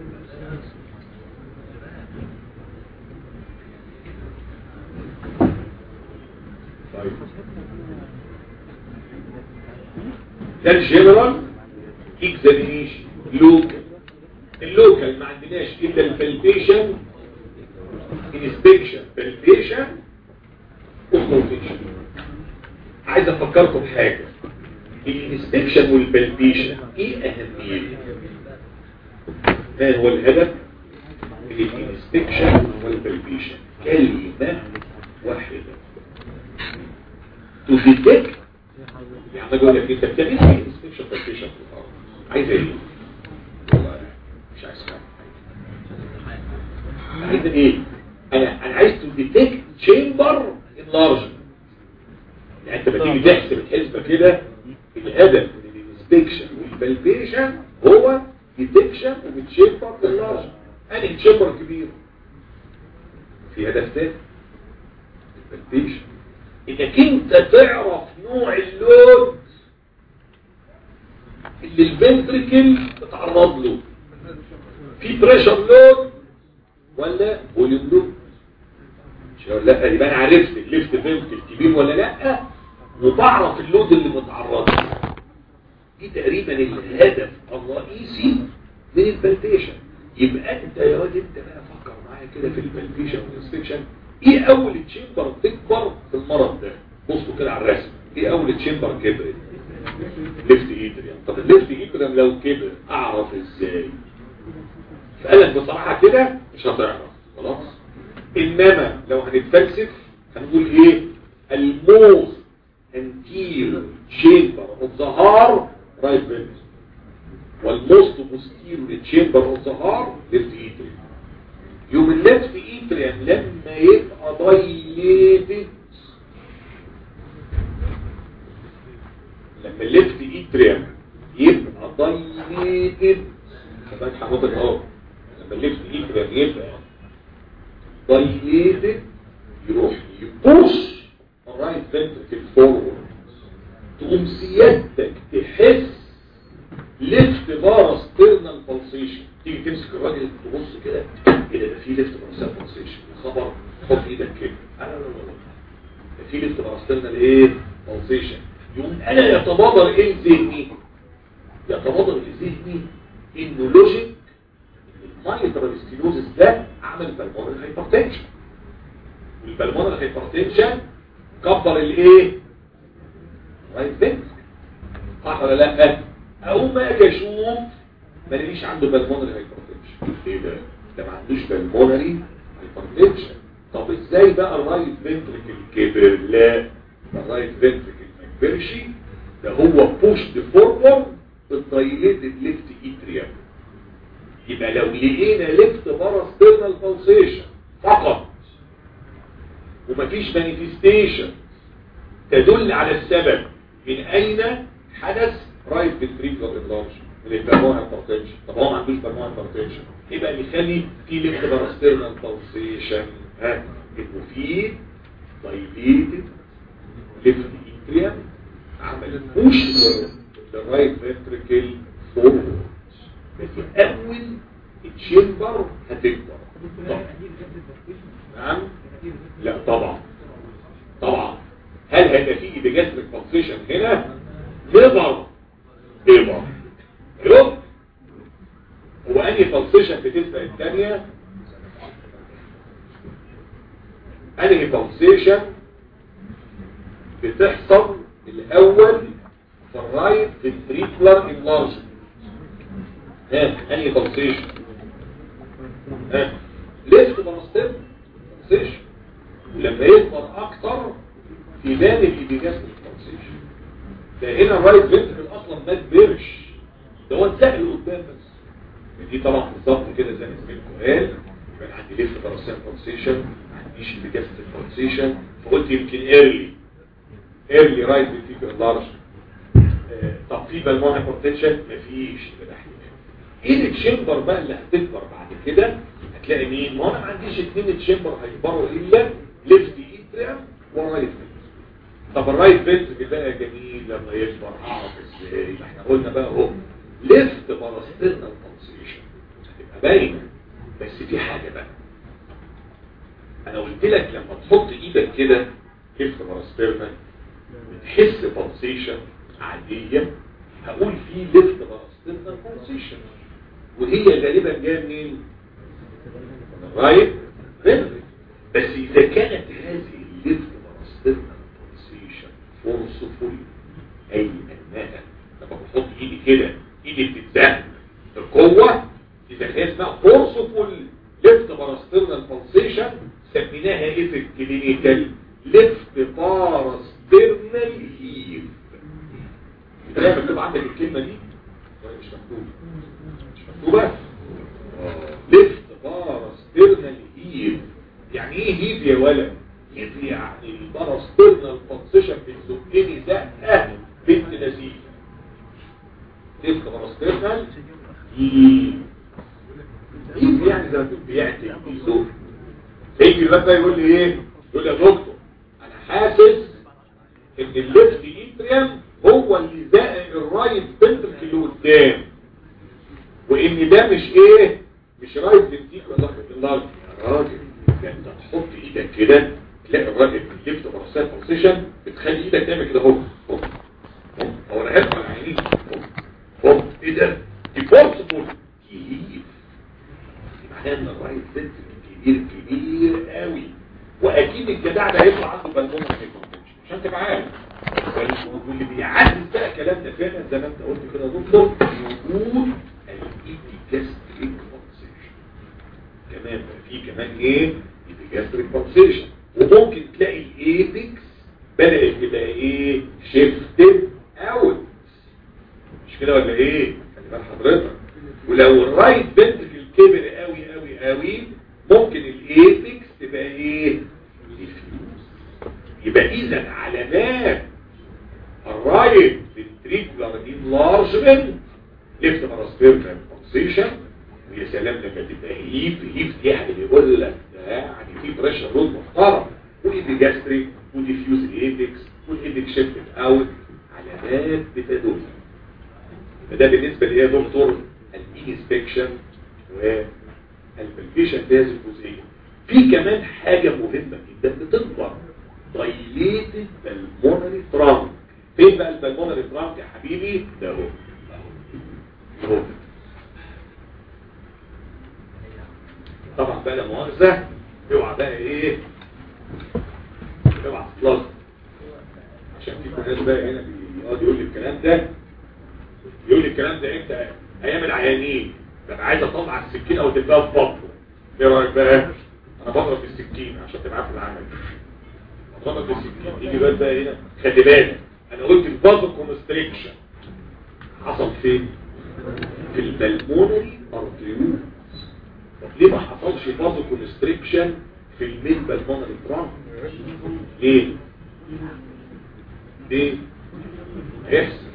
طيب ده الجنرال اكزامينيشن لوكال اللوكال ما عندناش الا البلبيشن انسبكشن بلبيشن وفلوتيشن عايز افكركم بحاجه الانسبكشن والبلبيشن ايه اهميته ما هو الهدف من الانسبكشن والبلبيشن كلمه واحده تديتكت يعني اقول لك انت بتعمل ايه انسبكشن بالبيشن في الارض عايز ايه والله مش عايز حاجه عايز ايه انا انا عايز تو ديتكت تشامبر انلارجمنت يعني انت لما تيجي تحسب الحسبه كده الهدف من الانسبكشن والبلبيشن هو ديتكشن وبتشامبر انلارجمنت انهي تشامبر كبير في هدف تاني البلبيشن انك انت تعرف نوع اللود اللي الفنتريكل بتعرض له في بريشر لود ولا فوليوم لود مش هقول لا يبقى انا عرفت الليفت فنتريكل كبير ولا لا وبعرف اللود اللي متعرض له دي تقريبا الهدف الرئيسي من البلبيشن يبقى انت يا واد انت بقى فكر معايا كده في البلبيشن والانسبكشن ايه اول تشامبر تكبر في المرض ده بصوا كده على الرسم ايه اول تشامبر كبرت ليفت ايدريان طب الليفت ايدريان لو كبر اعرف ازاي فقالك بصراحة كده مش هتعرف خلاص انما لو هنتفلسف هنقول ايه الموست انتير تشامبر اوف ذا هار رايت فينتريكل والموست بوستيريور تشامبر اوف ذا هار ليفت ايدريان يوم الليفت ايتريم لما يبقى ضيليتد لما الليفت ايتريم يبقى ضيليتد خدك حضرتك اهو لما الليفت ايتريم يبقى ضيليتد يروح يبوش الرايت فنتركل فورورد تقوم سيادتك تحس ليفت بارس تيرنال بالسيشن تيجي تمسك الراجل تبص كده ايه ده في ليفت بارس بالسيشن خبر حط ايدك كده لا لا لا لا ده في ليفت بارس تيرنال ايه بالسيشن يقوم انا يتبادر ايه ذهني يتبادر لذهني انه لوجيك المايترال ستينوزس ده عمل بالمونر هايبرتنشن والبالمونر هايبرتنشن كبر الايه رايت فينتركل صح ولا لا او ما اجي اشوف ما لقيش عنده بالمونري هايبرتنشن ايه ده ده ما عندوش بالمونري هايبرتنشن طب ازاي بقى الرايت فنتركل كبر لا الرايت فنتركل ما كبرش ده هو بوشد فورورد بالدايليتد ليفت اتريم يبقى لو لقينا ليفت باراسترنال بالسيشن فقط ومفيش مانيفستيشن تدل على السبب من اين حدث رايت فينتريكولار انلارج من البرمون هايبرتنشن طب هو ما عندوش برمون هايبرتنشن يبقى اللي يخلي في ليفت باراسترنال بالسيشن ها انه في دايليتد ليفت اتريا عمل بوش للرايت فينتريكل فورورد بس اول التشامبر هتكبر طب. نعم لا طبعا طبعا هل هيبقى في ايبيجاستريك بالسيشن هنا ليفر ليفر يوم هو انهي بالسيشن بتسبق الثانيه انهي بالسيشن بتحصل الاول في الرايت فينتريكولار انلارجمنت ها انهي بالسيشن ها ليفت بالستيب بالسيشن ولما يكبر اكتر في باب الايبيجاستريك بالسيشن ده هنا الرايت فينتريكل اصلا ما كبرش ده هو اتسهل قدام بس دي طبعا بالظبط كده زي ما زميلكم قال يبقى عندي ليفت باراسيت بالسيشن ما عنديش ايبيجاستريك بالسيشن فقلت يمكن ايرلي ايرلي رايت فينتريكل لارج طب في بالمون هايبرتنشن مفيش يبقى احتمال ايه التشامبر بقى اللي هتكبر بعد كده هتلاقي مين ما انا ما عنديش اثنين تشامبر هيكبروا الا ليفت ايتريم ورايت فينتريكل طب الرايت فينتريكل بقى جميل لما يكبر اعرف ازاي ما احنا قلنا بقى اهو ليفت باراسترنال بالسيشن هتبقى باينه بس في حاجه بقى انا قلت لك لما تحط ايدك كده ليفت باراسترنال بتحس بالسيشن عاديه هقول في ليفت باراسترنال بالسيشن وهي غالبا جايه منين من الرايت فينتريكل بس اذا كانت هذه الليفت باراسترنال بالسيشن فورسفول اي انها لما بحط ايدي كده ايدي بتتزق القوة اذا كان اسمها فورسفول ليفت باراسترنال بالسيشن سميناها ايه في الكلينيكال ليفت باراسترنال هيف انت مكتوب عندك الكلمة دي ولا مش مكتوبة مش مكتوبة ليفت باراسترنال هيف يعني ايه هيف يا ولد هيف يعني الباراسترنال بالسيشن بتزقني زقه بنت لذيذ ليفت باراسترنال هيف هيف يعني زي ما تقول بيعتل بيزق يجي الواد ده يقول لي ايه يقول لي يا دكتور انا حاسس ان الليفت ايتريم هو اللي زائق الرايت فنتركل اللي قدام وان ده مش ايه مش رايت فنتيكل ولا الله يا راجل ده انت تحط ايدك كده تلاقي الراجل الليفت براسات بوزيشن بتخلي ايدك تعمل كده اهو اهو هو انا هدخل على عينيك اهو اهو ايه ده دي فورسبول كبير معناه ان الرايت فنتركل كبير كبير قوي واكيد الجدع ده هيطلع عنده بالونه عشان تبقى عارف واللي بيعزز بقى كلام ده فعلا زي ما انت قلت كده يا دكتور وجود الايبيجاستريك بوكسيشن كمان بقى في كمان ايه ايبيجاستريك بوكسيشن وممكن تلاقي الايبكس بدأت تبقى ايه شيفتد اوت مش كده ولا ايه خلي بال حضرتك ولو الرايت فنتركل كبر قوي قوي قوي ممكن الايبكس تبقى ايه ديفيوز يبقى اذا علامات الرايت فنتريكولار انلارجمنت ليفت باراستيرنال بوزيشن ويا سلام لما تبقى هيف هيف دي يعني بيقول لك ده يعني في بريشر رود محترم وايدي جاستريك وديفيوز الايبكس والايبك شيفت اوت علامات بتدل فده بالنسبه لي يا دكتور الانسبكشن والبلفيشن في هذه الجزئيه في كمان حاجه مهمه جدا بتكبر دايليتد بالمونري ترانك فين بقى البلمونري ترانك يا حبيبي ده هو اهو طبعا بقى لا مؤاخذه اوعى بقى ايه اوعى تطلق عشان في ناس بقى هنا بيقعد يقول لي الكلام ده يقول لي الكلام ده امتى ايام العيانين ببقى عايز اطلع السكينه وتبقى في بطنه ايه رايك بقى انا بضرب بالسكينه عشان تبقى في العمل بضرب بالسكينه يجي بقى بقى هنا خلي بالك انا قلت البازو كونستريكشن حصل فين في البلمونري ارتريول طب ليه ما حصلش فازو كونستريكشن في الميد بالمونري ترانك ليه ليه هيحصل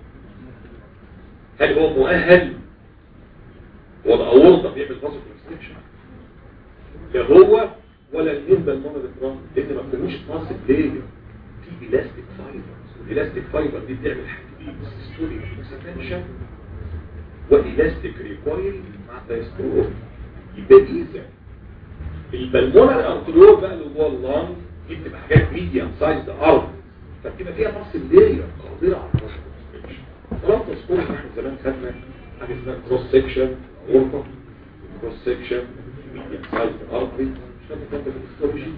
هل هو مؤهل هو الاورطه بيعمل فازو كونستريكشن لا هو ولا الميد بالمونري ترانك لان ما فيهوش ماسل ليه في الاستيك فايبر الالاستيك فايبر دي بتعمل حاجتين ستوري اكسبنشن والالاستيك ريكويل مع الدايسترول يبقى اذا البلمونر ارتريول بقى اللي جوه اللانج دي بتبقى حاجات ميديم سايز ارض فبتبقى فيها نص لاير قادره على الكونستريكشن خلاص سكول احنا زمان خدنا حاجه اسمها كروس سكشن غرفه كروس سكشن ميديم سايز ارضي مش فاكر كنت في الهيستولوجي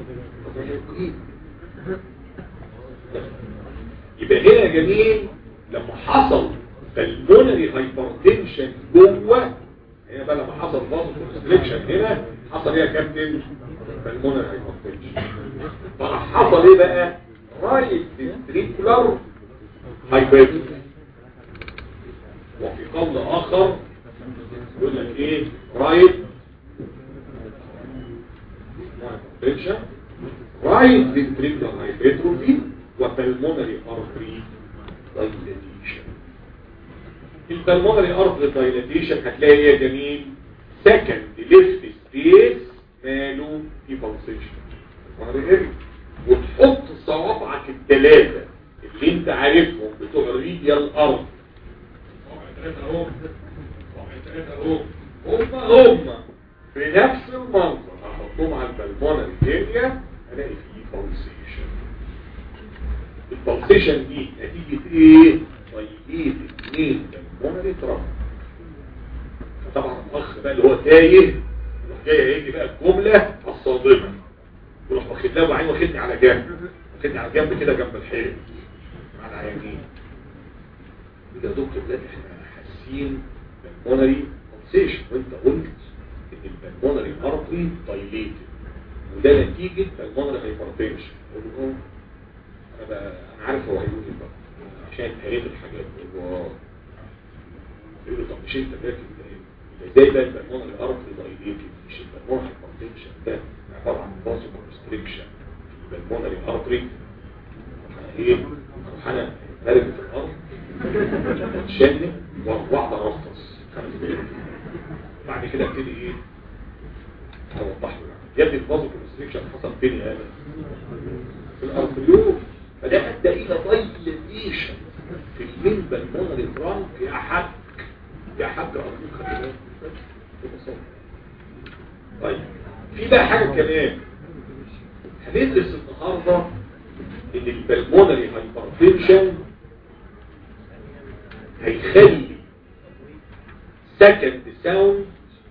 يبقى هنا يا جميل لما حصل بالمونري هايبرتنشن جوه هنا بقى لما حصل فازو كونستريكشن هنا حصل ايه يا كابتن بالمونري هايبرتنشن فحصل ايه بقى رايت فينتريكولار هايبرتنشن وفي قول اخر يقول لك ايه رايت هايبرتنشن رايت فينتريكولار هايبرتروفي وبلمونري ارتري دايلاتيشن البلمونري ارتري دايلاتيشن هتلاقي ايه يا جميل سكند ليفت سبيس ماله في بالسيشن وتحط صوابعك الثلاثه اللي انت عارفهم بتوع الريديال ارض هم هم في نفس المنظر هحطهم على البلمونري اريا الاقي فيه بالسيشن البلسيشن دي نتيجة ايه طيبين اثنين بالمونري تراب فطبعا الاخ بقى اللي هو تايه يروح جاي هيجي بقى الجملة الصادمة يروح واخد له وعين واخدني على جنب واخدني على جنب كده جنب الحيط على العيانين يقول يا دكتور لا احنا حاسين بالمونري بلسيشن وانت قلت ان البلمونري ارتري دايليتد وده نتيجة بالمونري هايبرتنشن قول له انا بقى انا عارف هو هيقول ايه بقى عشان قريت الحاجات هو بيقول طب مش انت فاكر ازاي بقى البلمون الارض دايليتد مش البلمون هايبرتنشن ده عباره عن فازو كونستريكشن البلمون الارتري ايه اروح انا مرمي في الارض واتشنج واحده رفص بعد كده ابتدي ايه اوضح له يا ابني الفازو كونستريكشن حصل فين هذا في الارتريول فده ادى الى دايليتيشن في المين بالمونري فرانك يا حاج يا حاج ارجوك خلي بالك ببساطه طيب في بقى حاجه كمان هندرس النهارده ان البلمونري هايبرتنشن هيخلي سكند ساوند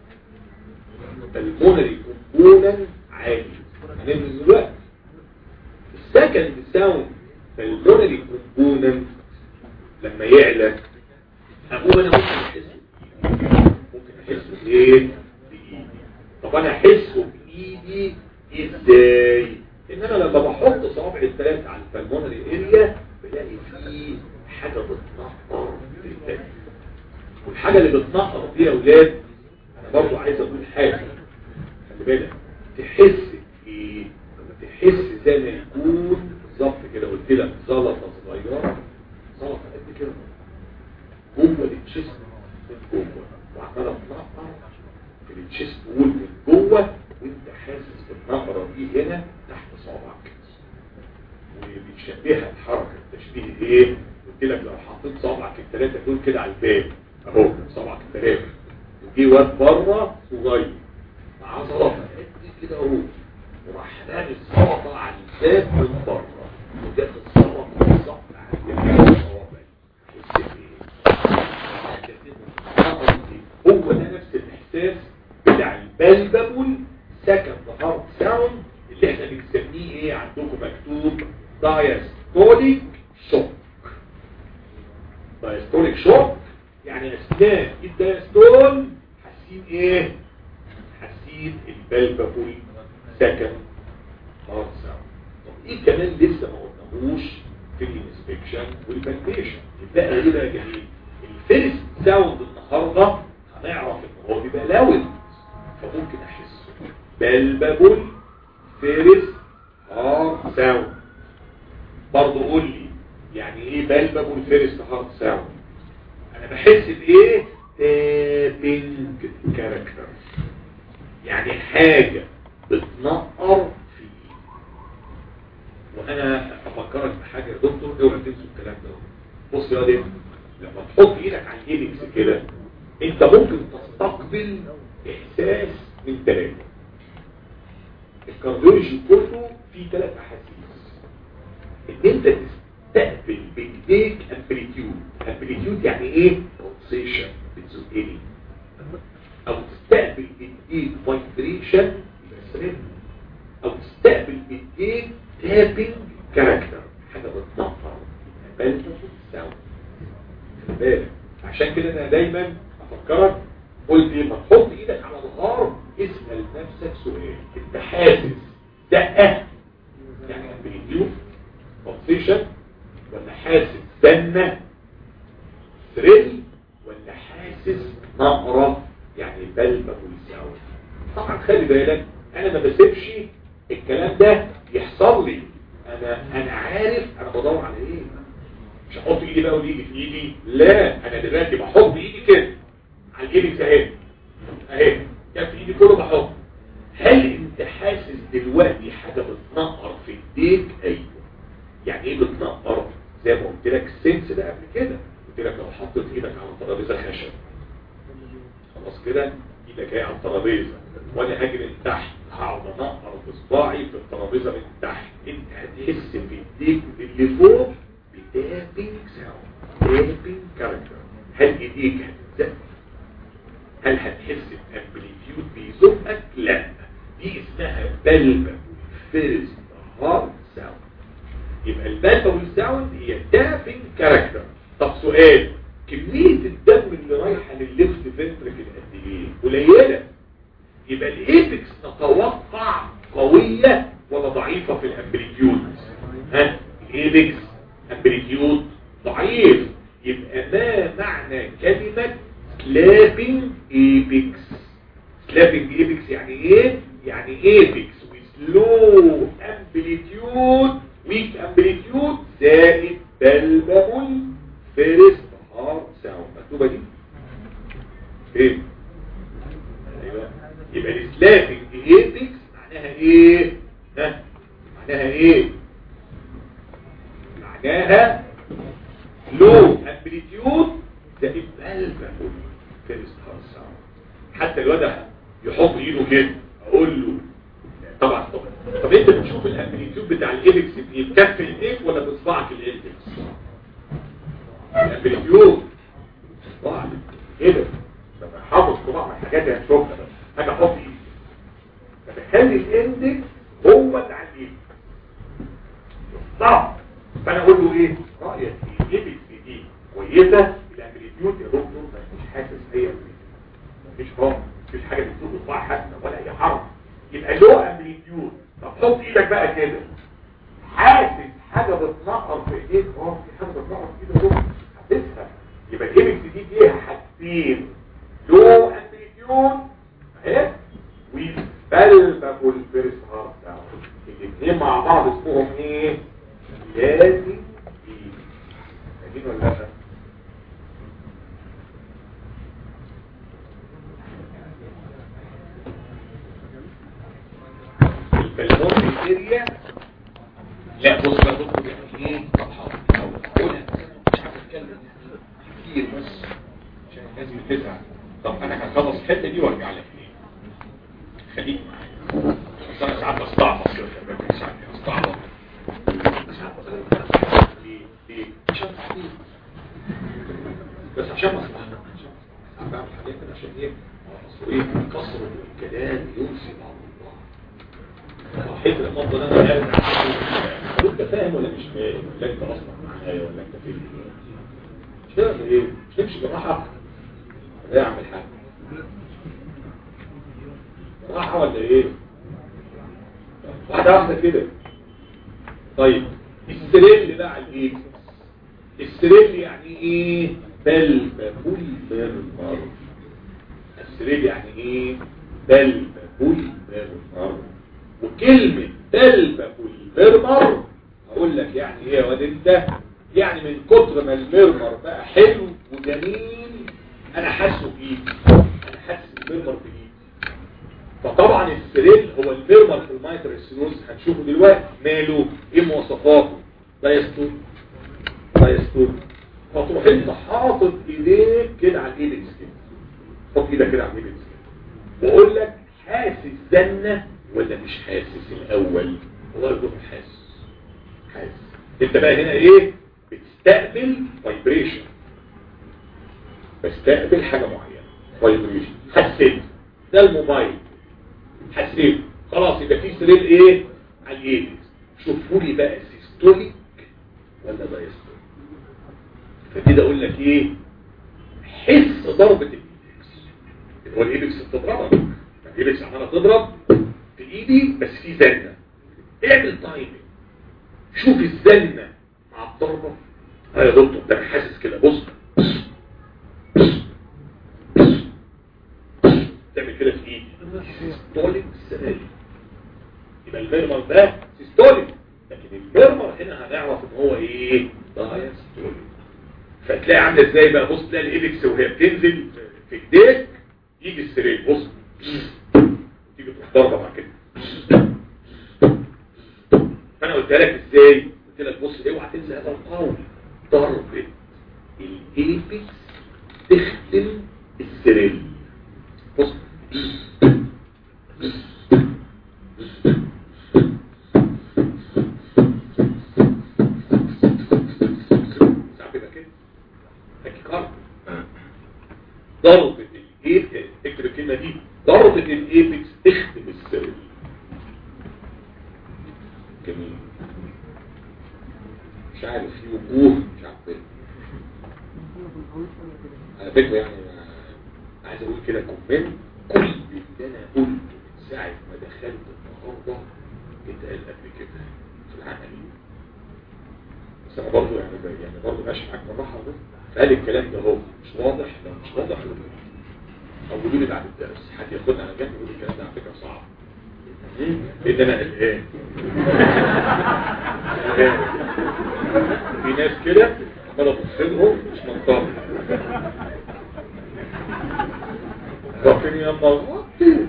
بالمونري كومبوننت عالي هنعمل دلوقتي السكند ساوند بالمونري كومبوننت لما يعلى اقول انا ممكن احسه ممكن احسه ايه بايدي طب انا احسه بايدي ازاي انما لما بحط صوابع الثلاثه على البلمونري اريا بلاقي فيه حاجه بتنقر في الثاني والحاجه اللي بتنقر دي يا اولاد انا برضو عايز اقول حاجه خلي بالك تحس ايه تحس زي ما يكون بالظبط كده قلت لك زلطه صغيره زلطه قد كده جوه التشيست من جوه وعماله تنقر في التشيست وول من جوه وانت حاسس بالنقره دي هنا تحت صوابعك وبتشبهها الحركه التشبيه ايه قلت لك لو حطيت صوابعك الثلاثه دول كده على الباب اهو صوابعك الثلاثه وجي واد بره صغير مع زلطه قد كده اهو وراح رامي الصوابع على الباب من بره وجات الصوابع بالظبط على الجنب الصوابع هو ده نفس الاحساس بتاع البلبل سكند هارت ساوند اللي احنا بنسميه ايه عندكم مكتوب دايستوليك شوك دايستوليك شوك يعني اثناء الدايستول حاسين ايه حاسين البلبل سكند هارت ساوند طب ايه كمان لسه ما قلناهوش في الانسبكشن والبالبيشن يبقى ايه بقى جميل الفيرست ساوند النهارده هنعرف ان هو بيبقى لاود فممكن احسه بلببل فيرس هارد ساوند برضه قول لي يعني ايه بلببل فيرس هارد ساوند انا بحس بايه تابنج كاركتر يعني حاجة بتنقر فيه وانا افكرك بحاجة يا دكتور اوعى تنسوا الكلام ده بص يا دي لما تحط ايدك على الايدكس كده انت ممكن تستقبل احساس من ثلاثة الكارديولوجي كله فيه ثلاث احاسيس ان انت تستقبل بايديك امبليتيود امبليتيود يعني ايه بولسيشن بتزقني او تستقبل بايديك فايبريشن او تستقبل بايديك تابنج كاركتر حاجه بتنقر بل ساوند بالك عشان كده انا دايما افكرك قلت لما تحط ايدك على الغار اسال نفسك سؤال انت حاسس دقه يعني امبليتيود بولسيشن ولا حاسس زنه ثريل ولا حاسس نقرة يعني بلبة والساوي طبعا خلي بالك انا ما بسيبش الكلام ده يحصل لي انا انا عارف انا بدور على ايه مش هحط ايدي بقى وايدي في ايدي لا انا دلوقتي بحط ايدي كده على ايدي اهي اهي كان في ايدي كله بحط هل انت حاسس دلوقتي حاجه بتنقر في ايديك ايوه يعني ايه بتنقر زي ما قلت لك السنس ده قبل كده قلت لك لو حطيت ايدك على ترابيزه خشب خلاص كده ايدك اهي على الترابيزه وانا هاجي من تحت هقعد انقر بصباعي في الترابيزه من تحت انت هتحس في ايديك اللي فوق بتابنج ساوند تابنج كاركتر هل ايديك هتزق هل هتحس بامبليتيود بيزقك لا دي اسمها بلبة فيرست هارد ساوند يبقى البلبة والساوند هي تابنج كاركتر طب سؤال كمية الدم اللي رايحة للليفت فنتركل قد ايه قليلة يبقى الايبكس نتوقع قوية ولا ضعيفة في الامبليتيود ها الايبكس امبليتيود ضعيف يبقى ما معنى كلمة سلابنج ايبكس سلابنج ايبكس يعني ايه يعني ايبكس وسلو امبليتيود ويك امبليتيود زائد بلبل فيرست هارد ساوند مكتوبه دي ايه ايوه يبقى السلابنج ايبكس معناها ايه ها معناها ايه معناها لو امبليتيود زائد بلبل فيرست هارد ساوند حتى الواد يحط ايده كده اقول له طبعا طبعا طب انت بتشوف الامبليتيود بتاع الايبكس بكف ايديك ولا بصبعك الايبكس الامبليتيود صباعك كده لما حافظ صباع من الحاجات اللي هتشوفها بس حاجه احط ايدي فبخلي الاندكس هو اللي على الايد صعب فانا اقول له ايه رايك في الايبكس دي كويسه الامبليتيود يا دكتور مش حاسس اي مفيش هو مفيش حاجه بتدوق صباع حتى ولا اي حرف يبقى لو امبليتيود طب حط ايدك بقى كده حاسس حاجه بتنقر في ايديك اه في حاجه بتنقر في ايدك اهو حاسسها يبقى الايبكس دي فيها حاجتين لو امبليتيود اهي وبلبكوا الفيرست هارت ساوند الاثنين مع بعض اسمهم ايه لازم فاهمين ولا لا البلمون اريا لا بص بقى دكتور يعني ايه طب حاضر قولها مش عارف اتكلم كتير بس عشان الناس بتزعل طب انا هخلص الحته دي وارجع لك تاني خليك معايا بس انا ساعات بستعبط كده خلي ساعات بستعبط ساعات بستعبط. ليه ليه عشان تعليم بس عشان مصلحه عشان مصلحه بعمل حاجات كده عشان ايه اصل ايه كسر الكلام ينسي بعض الله صحيح الافضل انا قاعد انت فاهم ولا مش فاهم ولا انت اصلا معايا ولا انت فين مش كده ولا ايه مش نمشي بالراحه ولا اعمل حاجه راحه ولا ايه واحده واحده كده طيب السريل بقى على الايه السريل يعني ايه بالبابول ميرمر السرير يعني ايه بالبابول ميرمر وكلمة بالبابول ميرمر هقول لك يعني ايه يا واد انت يعني من كتر ما الميرمر بقى حلو وجميل انا حاسه بايدي انا حاسس الميرمر بايدي فطبعا السريل هو الميرمر في المايترسينوز هنشوفه دلوقتي ماله ايه مواصفاته لا يستور لا يستور فتروح انت حاطط ايديك كده على الايدكس كده حط ايدك كده على الايدكس كده واقول لك حاسس زنه ولا مش حاسس الاول والله يقول حاسس حاسس انت بقى هنا ايه بتستقبل فايبريشن بستقبل حاجه معينه فايبريشن حسيت ده الموبايل حسيت خلاص يبقى في سرير ايه على الايدكس شوفوا لي بقى سيستوليك ولا دايستوليك فكده اقول لك ايه حس ضربة الايبكس هو الايبكس بتضربك الايبكس عمالة تضرب في ايدي بس في زنة اعمل تايمنج شوف الزنة مع الضربة اه يا دكتور ده انا حاسس كده بص تعمل كده في ايدي سيستوليك سيناريو يبقى الميرمر ده سيستوليك لكن الميرمر هنا هنعرف ان هو ايه دايستوليك فتلاقي عامله ازاي بقى بص تلاقي الايبكس وهي بتنزل في ايديك يجي السرير بص تيجي تروح ضربه مع كده فانا قلت لك ازاي قلت لك بص اوعى تنزل هذا القول ضربه الايبكس تختم السرير بص ساعات بيبقى كده تاكيكارد ضربة الايبكس اكتب الكلمة دي ضربة الايبكس تختم السرير جميل مش عارف في وجوه مش عارف ايه على فكرة يعني أنا عايز اقول كده كومنت كل اللي انا قلته من ساعة ما دخلت النهاردة اتقال قبل كده في العملية بس انا برضه يعني يعني برضه ماشي معاك بالراحة ده فقال الكلام ده هو مش واضح لو مش واضح يقول لي. او قولوا لي بعد الدرس حد ياخدنا على جنب يقول الكلام ده على فكرة صعب لان انا قلقان قلقان. في ناس كده عماله تبص لهم مش منطقه فاكرين يا الله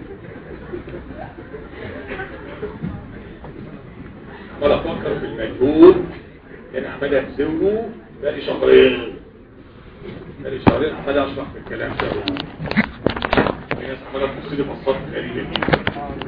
عمال افكر في المجهود انا عمال ابذله بقالي شهرين بقالي شهرين عمال اشرح في الكلام ده في ناس عماله تبص لي بصات غريبه جدا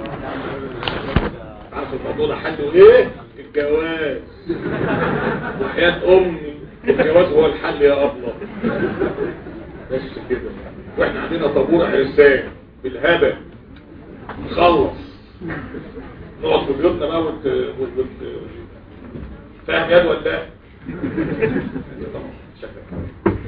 عارف الموضوع ده حله ايه الجواز وحياة امي الجواز هو الحل يا ابله بس كده واحنا عندنا طابور عرسان بالهبل نخلص نقعد في بيوتنا بقى وت... وت... وت... فاهم يد ولا لا طبعا شكلك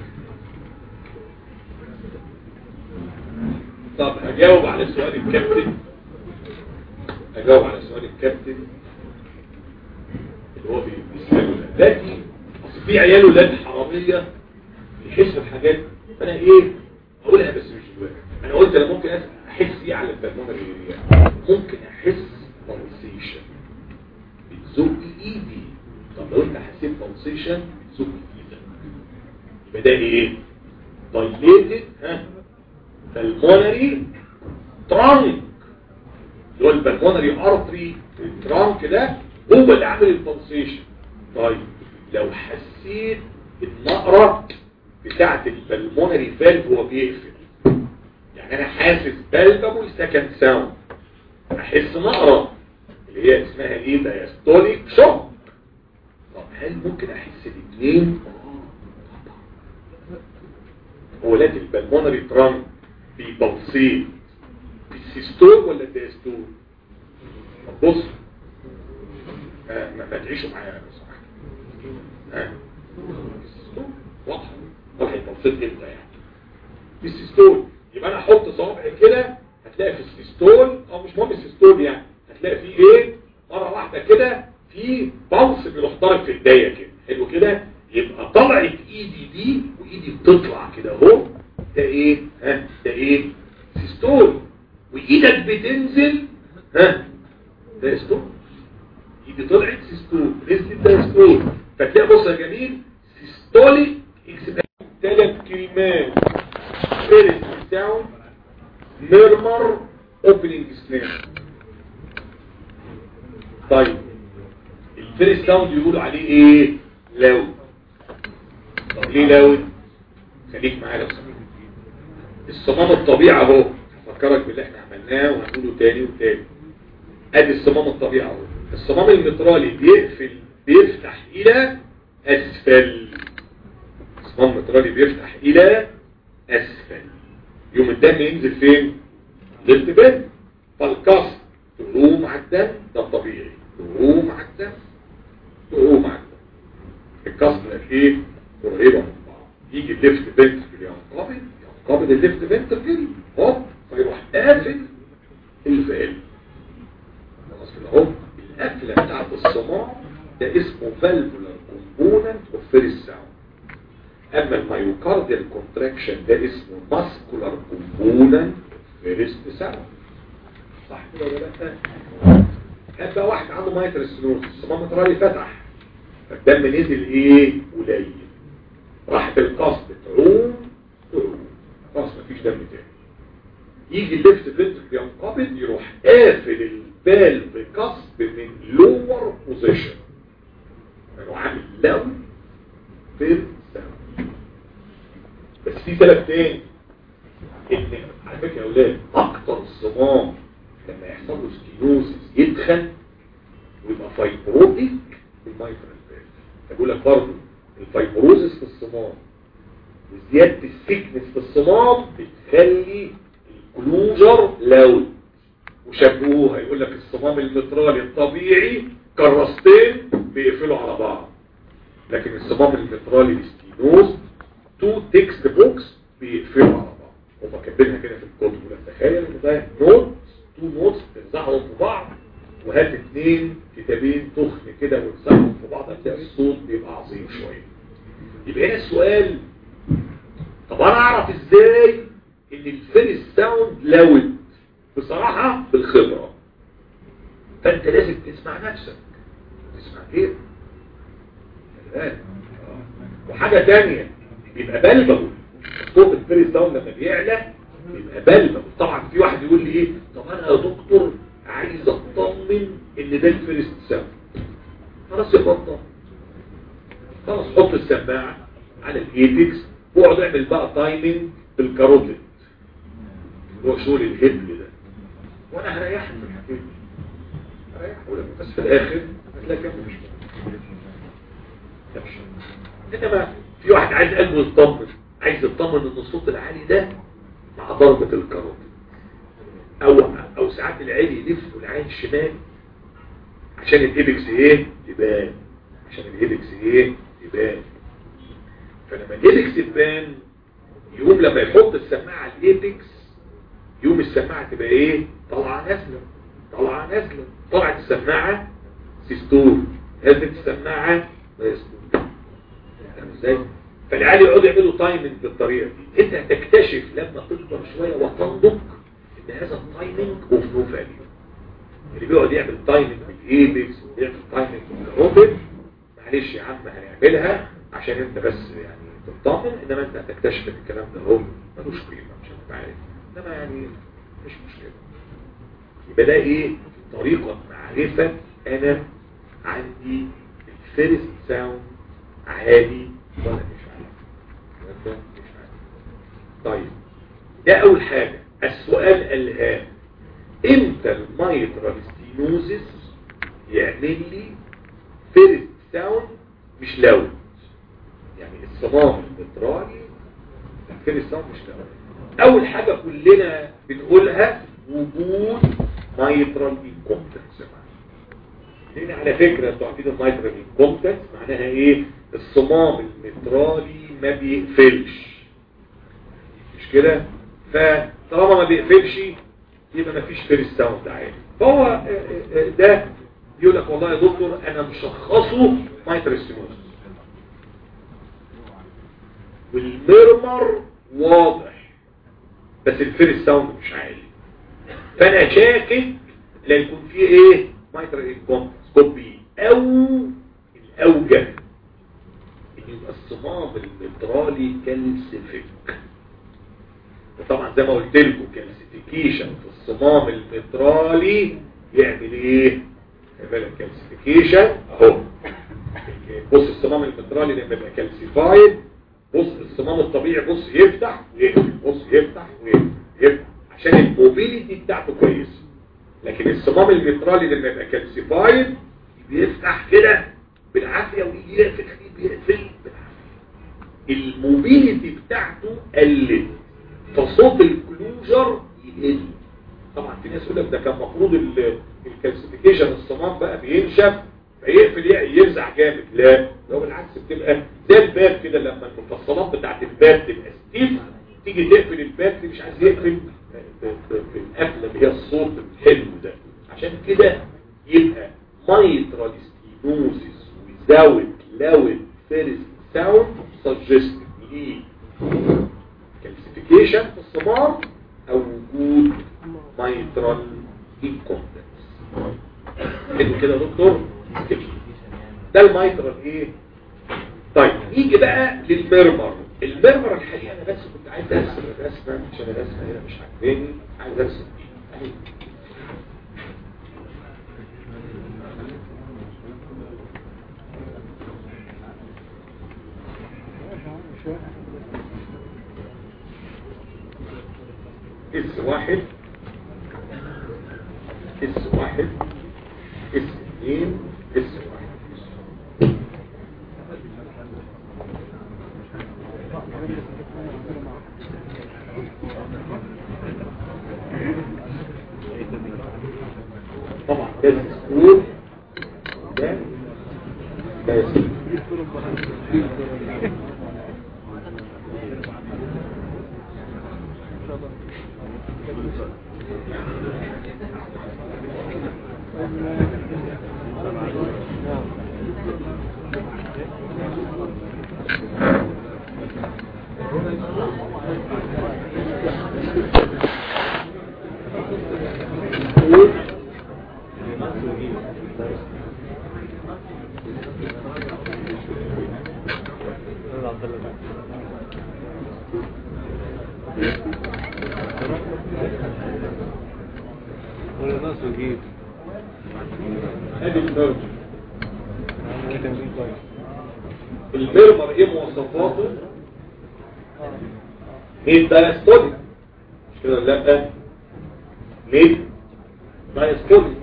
طب هجاوب على سؤال الكابتن هجاوب على سؤال الكابتن اللي هو بيسأله لكن اصل في عيال ولاد حرامية يحسوا الحاجات فانا ايه اقولها بس مش دلوقتي انا قلت انا ممكن احس ايه على البلمونة ممكن احس بلسيشن بتزق ايدي طب لو انت حسيت بلسيشن بتزق ايدك يبقى ده ايه dilated ها pulmonary trunk اللي هو البلمونري ارتري الترانك ده هو اللي عامل البلسيشن طيب لو حسيت النقرة بتاعت البلمونري فالف هو بيقفل يعني انا حاسس بلبل سكند ساوند احس نقرة اللي هي اسمها ايه دايستوليك شوك طب هل ممكن احس الاثنين هو لازم البلمونري ترانك بيبلسيت في السيستول ولا الدايستول طب بص آه ما, ما تعيشوا معايا بصراحة ها واضحة واضحة التوصيل امتى يعني في السيستول يبقى انا احط صوابعي كده هتلاقي في السيستول او مش مهم السيستول يعني هتلاقي في ايه مرة واحدة كده في بلس بيروح ضارب في الداية كده حلو كده يبقى طلعت ايدي ايدي دي وايدي بتطلع كده اهو ده ايه ها ده ايه سيستول وايدك بتنزل ها ده ستول ايدي طلعت سيستول نزلت ده ستول فتلاقي بص يا جميل سيستوليك ثلاث كلمات فيرست ساوند ميرمر اوبننج سناب طيب الفيرست ساوند يقولوا عليه ايه لاود طب ليه لاود خليك معايا لو سمحت الصمام الطبيعي اهو فكرك باللي احنا عملناه وهنقوله تاني وتاني ادي الصمام الطبيعي اهو الصمام المترالي بيقفل بيفتح الى اسفل الصمام المترالي بيفتح الى اسفل يوم الدم ينزل فين ليفت بين فالكسر تقوم على الدم ده الطبيعي تقوم على الدم تقوم على الدم الكسر ايه قريبه من بعض يجي الليفت فنتركل ينقبض ينقبض الليفت فنتركل هوب فيروح قافل الفال خلاص كده اهو القفله بتاعت الصمام ده اسمه فالفولار كومبوننت اوف فيرست ساوند اما المايوكارديال كونتراكشن ده اسمه ماسكولار كومبوننت فيرست ساوند صح كده ولا لا كان بقى واحد عنده مايتر ستنوز الصمام الترالي فتح فالدم نزل ايه قليل راح بالقصد تعوم تعوم خلاص مفيش دم تاني يجي الليفت فنترك ينقبض يروح قافل البال بقصد من لور بوزيشن يعني عامل لون في الساوند بس في سبب تاني ان على فكره يا اولاد اكتر الصمام لما يحصل له سكينوزيس يدخن ويبقى فايبروتيك بالمايترال فالف بقول لك برضه الفايبروزيس في الصمام وزياده السكنس في الصمام بتخلي الكلوجر لاود وشبهوها يقول لك الصمام المترالي الطبيعي كراستين بيقفلوا على بعض لكن الصمام المترالي الستينوز تو تكست بوكس بيقفلوا على بعض هما كاتبينها كده في الكتب ولا تخيل ان ده نوت تو نوتس تنزعهم في بعض وهات اتنين كتابين تخن كده وتنزعهم في بعض هتلاقي الصوت بيبقى عظيم شويه يبقى هنا السؤال طب انا اعرف ازاي ان الفيرست ساوند لاود بصراحه بالخبره فانت لازم تسمع نفسك تسمع غيرك وحاجه تانية بيبقى بلبل صوت الفيرست ساوند لما بيعلى بيبقى بلبل طبعا في واحد يقول لي ايه طب انا يا دكتور عايز اطمن ان ده الفيرست ساوند خلاص يبقى اطمن خلاص حط السماعه على الايبكس واقعد اعمل بقى تايمنج بالكاروتيد هو شغل الهبل ده وانا هريحك في الحكايه دي هريحك بس في الاخر هتلاقي كام مش انما في واحد عايز قلبه يطمن عايز يطمن ان الصوت العالي ده مع ضربة الكاروتيد او او ساعات العالي يلف والعين الشمال عشان الايبكس ايه يبان عشان الايبكس ايه يبان فلما الايبكس يبان يقوم لما يحط السماعه على الايبكس يقوم السماعه تبقى ايه طالعه نازله طالعه نازله طلعت السماعه سيستول نزلت السماعه مايستول فاهم ازاي فالعيال يقعدوا يعملوا تايمنج بالطريقه دي انت هتكتشف لما تكبر شويه وتنضج ان هذا التايمنج اوف نو فاليو اللي بيقعد يعمل تايمنج بالايبكس ويعمل تايمنج بالروبوت معلش يا عم هنعملها عشان انت بس يعني تطمن انما انت هتكتشف ان الكلام ده هو ملوش قيمه مش هتبقى عارف انما يعني مش مشكله يبقى ده ايه طريقه معرفه انا عندي الفيرست ساوند عالي ولا مش عالي ولا مش عالي طيب ده اول حاجه السؤال الهام امتى المايترال ستينوزيس يعمل لي فيرست ساوند مش لاود يعني الصمام المترالي الفيرست ساوند مش لاود اول حاجه كلنا بنقولها وجود مايترال انكومبتنس لان على فكره انتوا عارفين المايترال انكومبتنس معناها ايه الصمام المترالي ما بيقفلش مش كده فطالما ما بيقفلش يبقى ما فيش فيرست ساوند عادي فهو ده يقول لك والله يا دكتور انا مشخصه مايترال ستينوزس والمرمر واضح بس الفيرست ساوند مش عالي فانا شاكك لا يكون فيه ايه مايترال انكونتنس او الاوجه ان يبقى الصمام المترالي كالسيفيك وطبعا زي ما قلت لكم كالسيفيكيشن في الصمام المترالي يعمل ايه يعمل كالسيفيكيشن اهو بص الصمام المترالي لما يبقى كالسيفايد بص الصمام الطبيعي بص يفتح ويقفل بص يفتح ويقفل يفتح عشان الموبيليتي بتاعته كويسه لكن الصمام المترالي لما يبقى كالسيفايد بيفتح كده بالعافيه ويجي يقفل بيقفل بالعافيه الموبيليتي بتاعته قلت فصوت الكلوجر يقل طبعا في ناس يقول لك ده كان المفروض الكالسيفيكيشن الصمام بقى بينشف فيقفل يرزع جامد لا لو بالعكس بتبقى زي الباب كده لما المفصلات بتاعت الباب تبقى ستيف تيجي تقفل الباب اللي مش عايز يقفل بالقفله اللي هي الصوت الحلو ده عشان كده يبقى مايترال ستينوزيس وزاوت لاود فيرست ساوند سجستد ليه كالسيفيكيشن في الصمام او وجود مايترال انكومبتنس حلو كده يا دكتور ده المايترال ايه طيب نيجي بقى للمرمر المرمر الحقيقه انا بس كنت عايز ارسم الرسمه عشان الرسمه هنا مش عاجباني عايز ارسم دي اس واحد اس واحد اس اثنين اس واحد طبعا ده السكور ده ده السكور ادي المرمر المرمر ايه مواصفاته ميد دايستوليك مش كده ولا لا ميد دايستوليك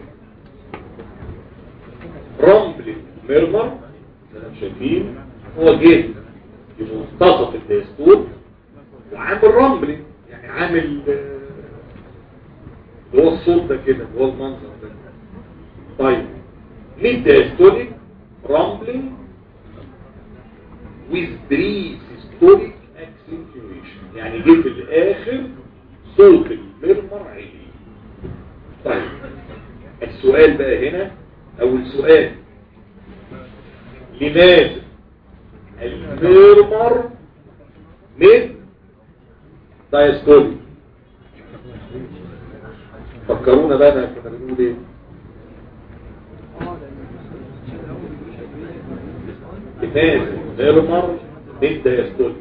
رمبل المرمر زي ما شايفين هو جه في منتصف الدايستول وعامل رمبل يعني عامل آه، اللي هو الصوت ده كده اللي هو المنظر ده طيب ميد دايستوليك رامبلينج with pre-systolic accentuation يعني جه في الاخر صوت المرمر عالي طيب السؤال بقى هنا اول سؤال لماذا المرمر من دايستوليك فكرونا بقى أنا كنا بنقول ايه لماذا المرمر من دايستوليك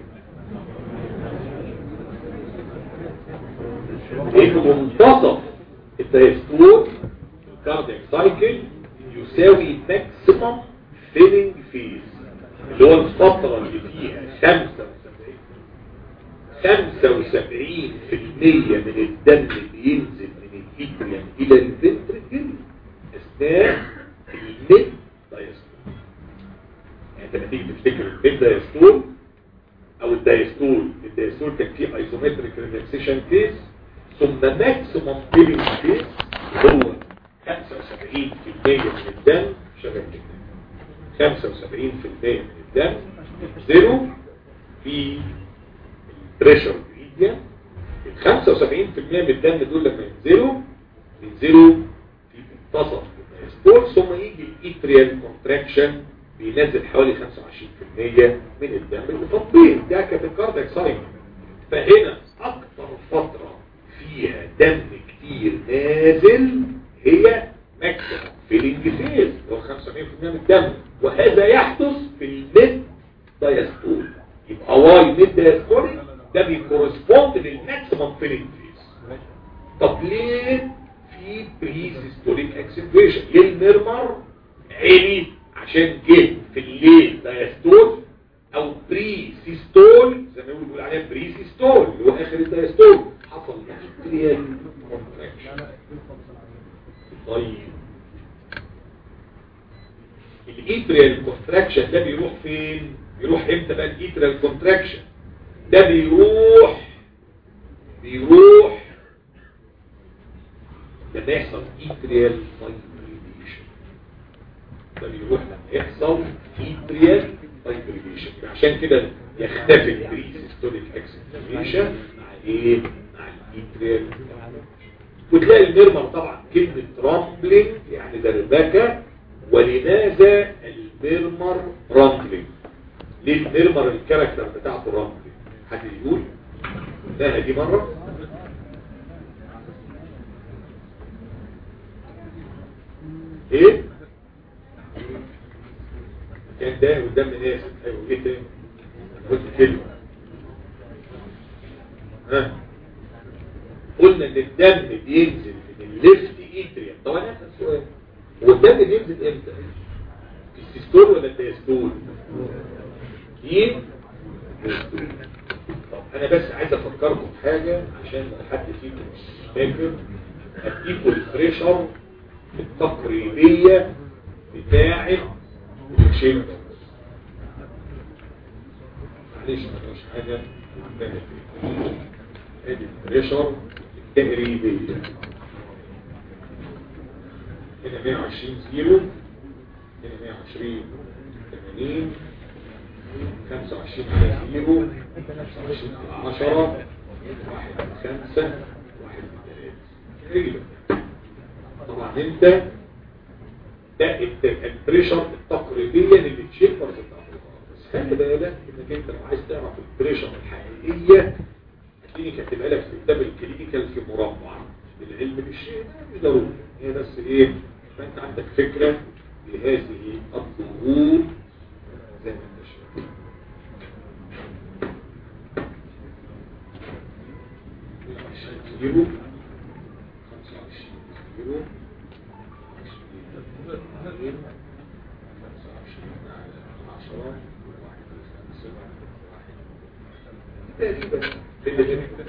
ان منتصف الدايستول الكاردياك سايكل يساوي ماكسيمم فيلينج فيز اللي هو الفترة اللي فيها 75 75% من الدم اللي ينزل من الإيدريم إلى الفنتركل أثناء الميد دايستول يعني انت لما تيجي تفتكر الميد دايستول او الدايستول الدايستول كان فيه ايزومتريك ريلاكسيشن كيس ثم ماكسيمم فيلينج كيس هو 75% من الدم شغال كده 75% من الدم زيرو في البريشر ميديا ال 75% من الدم دول لما ينزلوا ينزلوا في منتصف الدايستول ثم يجي الايتريال كونتراكشن بينزل حوالي 25% من الدم المفضل ده كاتيكارديك ساين فهنا اكتر فترة فيها دم كتير نازل هي ماكسيمم فيلينج فيز هو 75% من الدم وهذا يحدث في الميد دايستول يبقى واي ميد دايستول ده بيكورسبوند للماكسيمم فيلينج فيز طب ليه في بري سيستوليك اكسنتويشن ليه المرمر عالي عشان جه في الليل دايستول او بري سيستول زي ما بيقولوا عليها بري سيستول اللي هو اخر الدايستول حصل اتريال كونتراكشن طيب الايتريال كونتراكشن ده بيروح فين بيروح امتى بقى الايتريال كونتراكشن ده بيروح بيروح لما يحصل ايتريال فايبريشن ده بيروح لما يحصل ايتريال فايبريشن عشان كده يختفي البريسيستوليك اكسنتريشن مع ايه مع الايتريال وتلاقي المرمر طبعا كلمة رامبلينج يعني دربكة ولماذا المرمر رامبلينج ليه المرمر الكاركتر بتاعته رامبلينج حد يقول قلناها دي مرة ايه كان ده قدام ناس ايوه ايه تاني قلت كلمة ها قلنا ان الدم بينزل من الليفت ايتريا طب انا اسال سؤال هو الدم بينزل امتى في السيستول ولا الديستول ايه طب انا بس عايز افكركم بحاجه عشان لو حد فيكم مش فاكر هديكم البريشر التقريبيه بتاعه الشيل معلش مش حاجه ادي البريشر التقريبية هنا 120 زيرو هنا 120 80 25 على زيرو 25 على 10 واحد من خمسة واحد من ثلاثة تقريبا طبعا انت ده البريشر التقريبية للتشيمبرز بس خلي بالك انك انت لو عايز تعرف البريشر الحقيقية هتلاقيني كاتبها لك في كتاب الكلينيكال في مربع العلم بالشيء مش ضروري هي بس ايه فانت عندك فكرة لهذه الظهور زي ما انت شايف زيرو 25 زيرو 20 25 على 10 واحد خمسة واحد تقريبا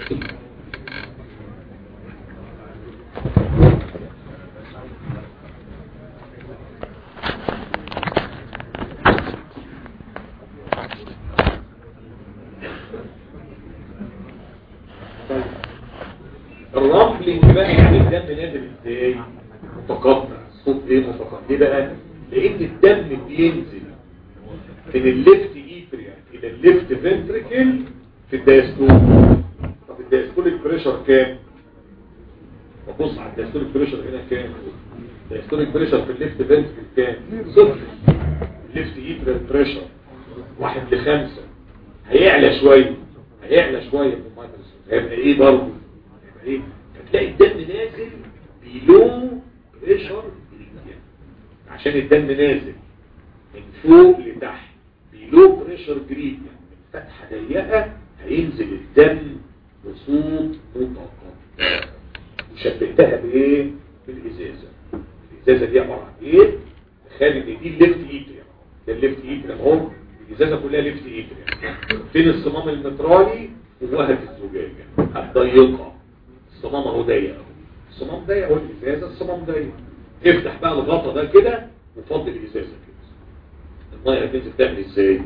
الرملينج بقى يعني الدم نازل ازاي متقطع الصوت ايه متقطع ليه بقى لان الدم بينزل من الليفت ايتريا الى الليفت فنتريكل في الدايستول طب الدايستوليك بريشر كام ببص على الدايستوليك بريشر هنا كام الدايستوليك بريشر في الليفت فنتريكل كام صفر الليفت ايتريال بريشر واحد لخمسة هيعلى شوية هيعلى شوية في المايكروسكوب هيبقى ايه برضه هيبقى ايه هتلاقي الدم نازل بيلو بريشر عشان الدم نازل من فوق لتحت بيلو بريشر جريد فتحة ضيقة هينزل الدم بصوت متقطع وشبهتها بايه بالازازة الازازة دي عبارة عن ايه تخيل ان دي الليفت ايتريا ده الليفت ايتريا اهو الازازة كلها ليفت ايتريا فين الصمام المترالي جواها في الزجاجة الضيقة الصمام اهو ضيق اهو الصمام ضيق اهو الازازة الصمام ضيق افتح بقى الغطا ده كده وفضي الازازة كده المية هتنزل تعمل ازاي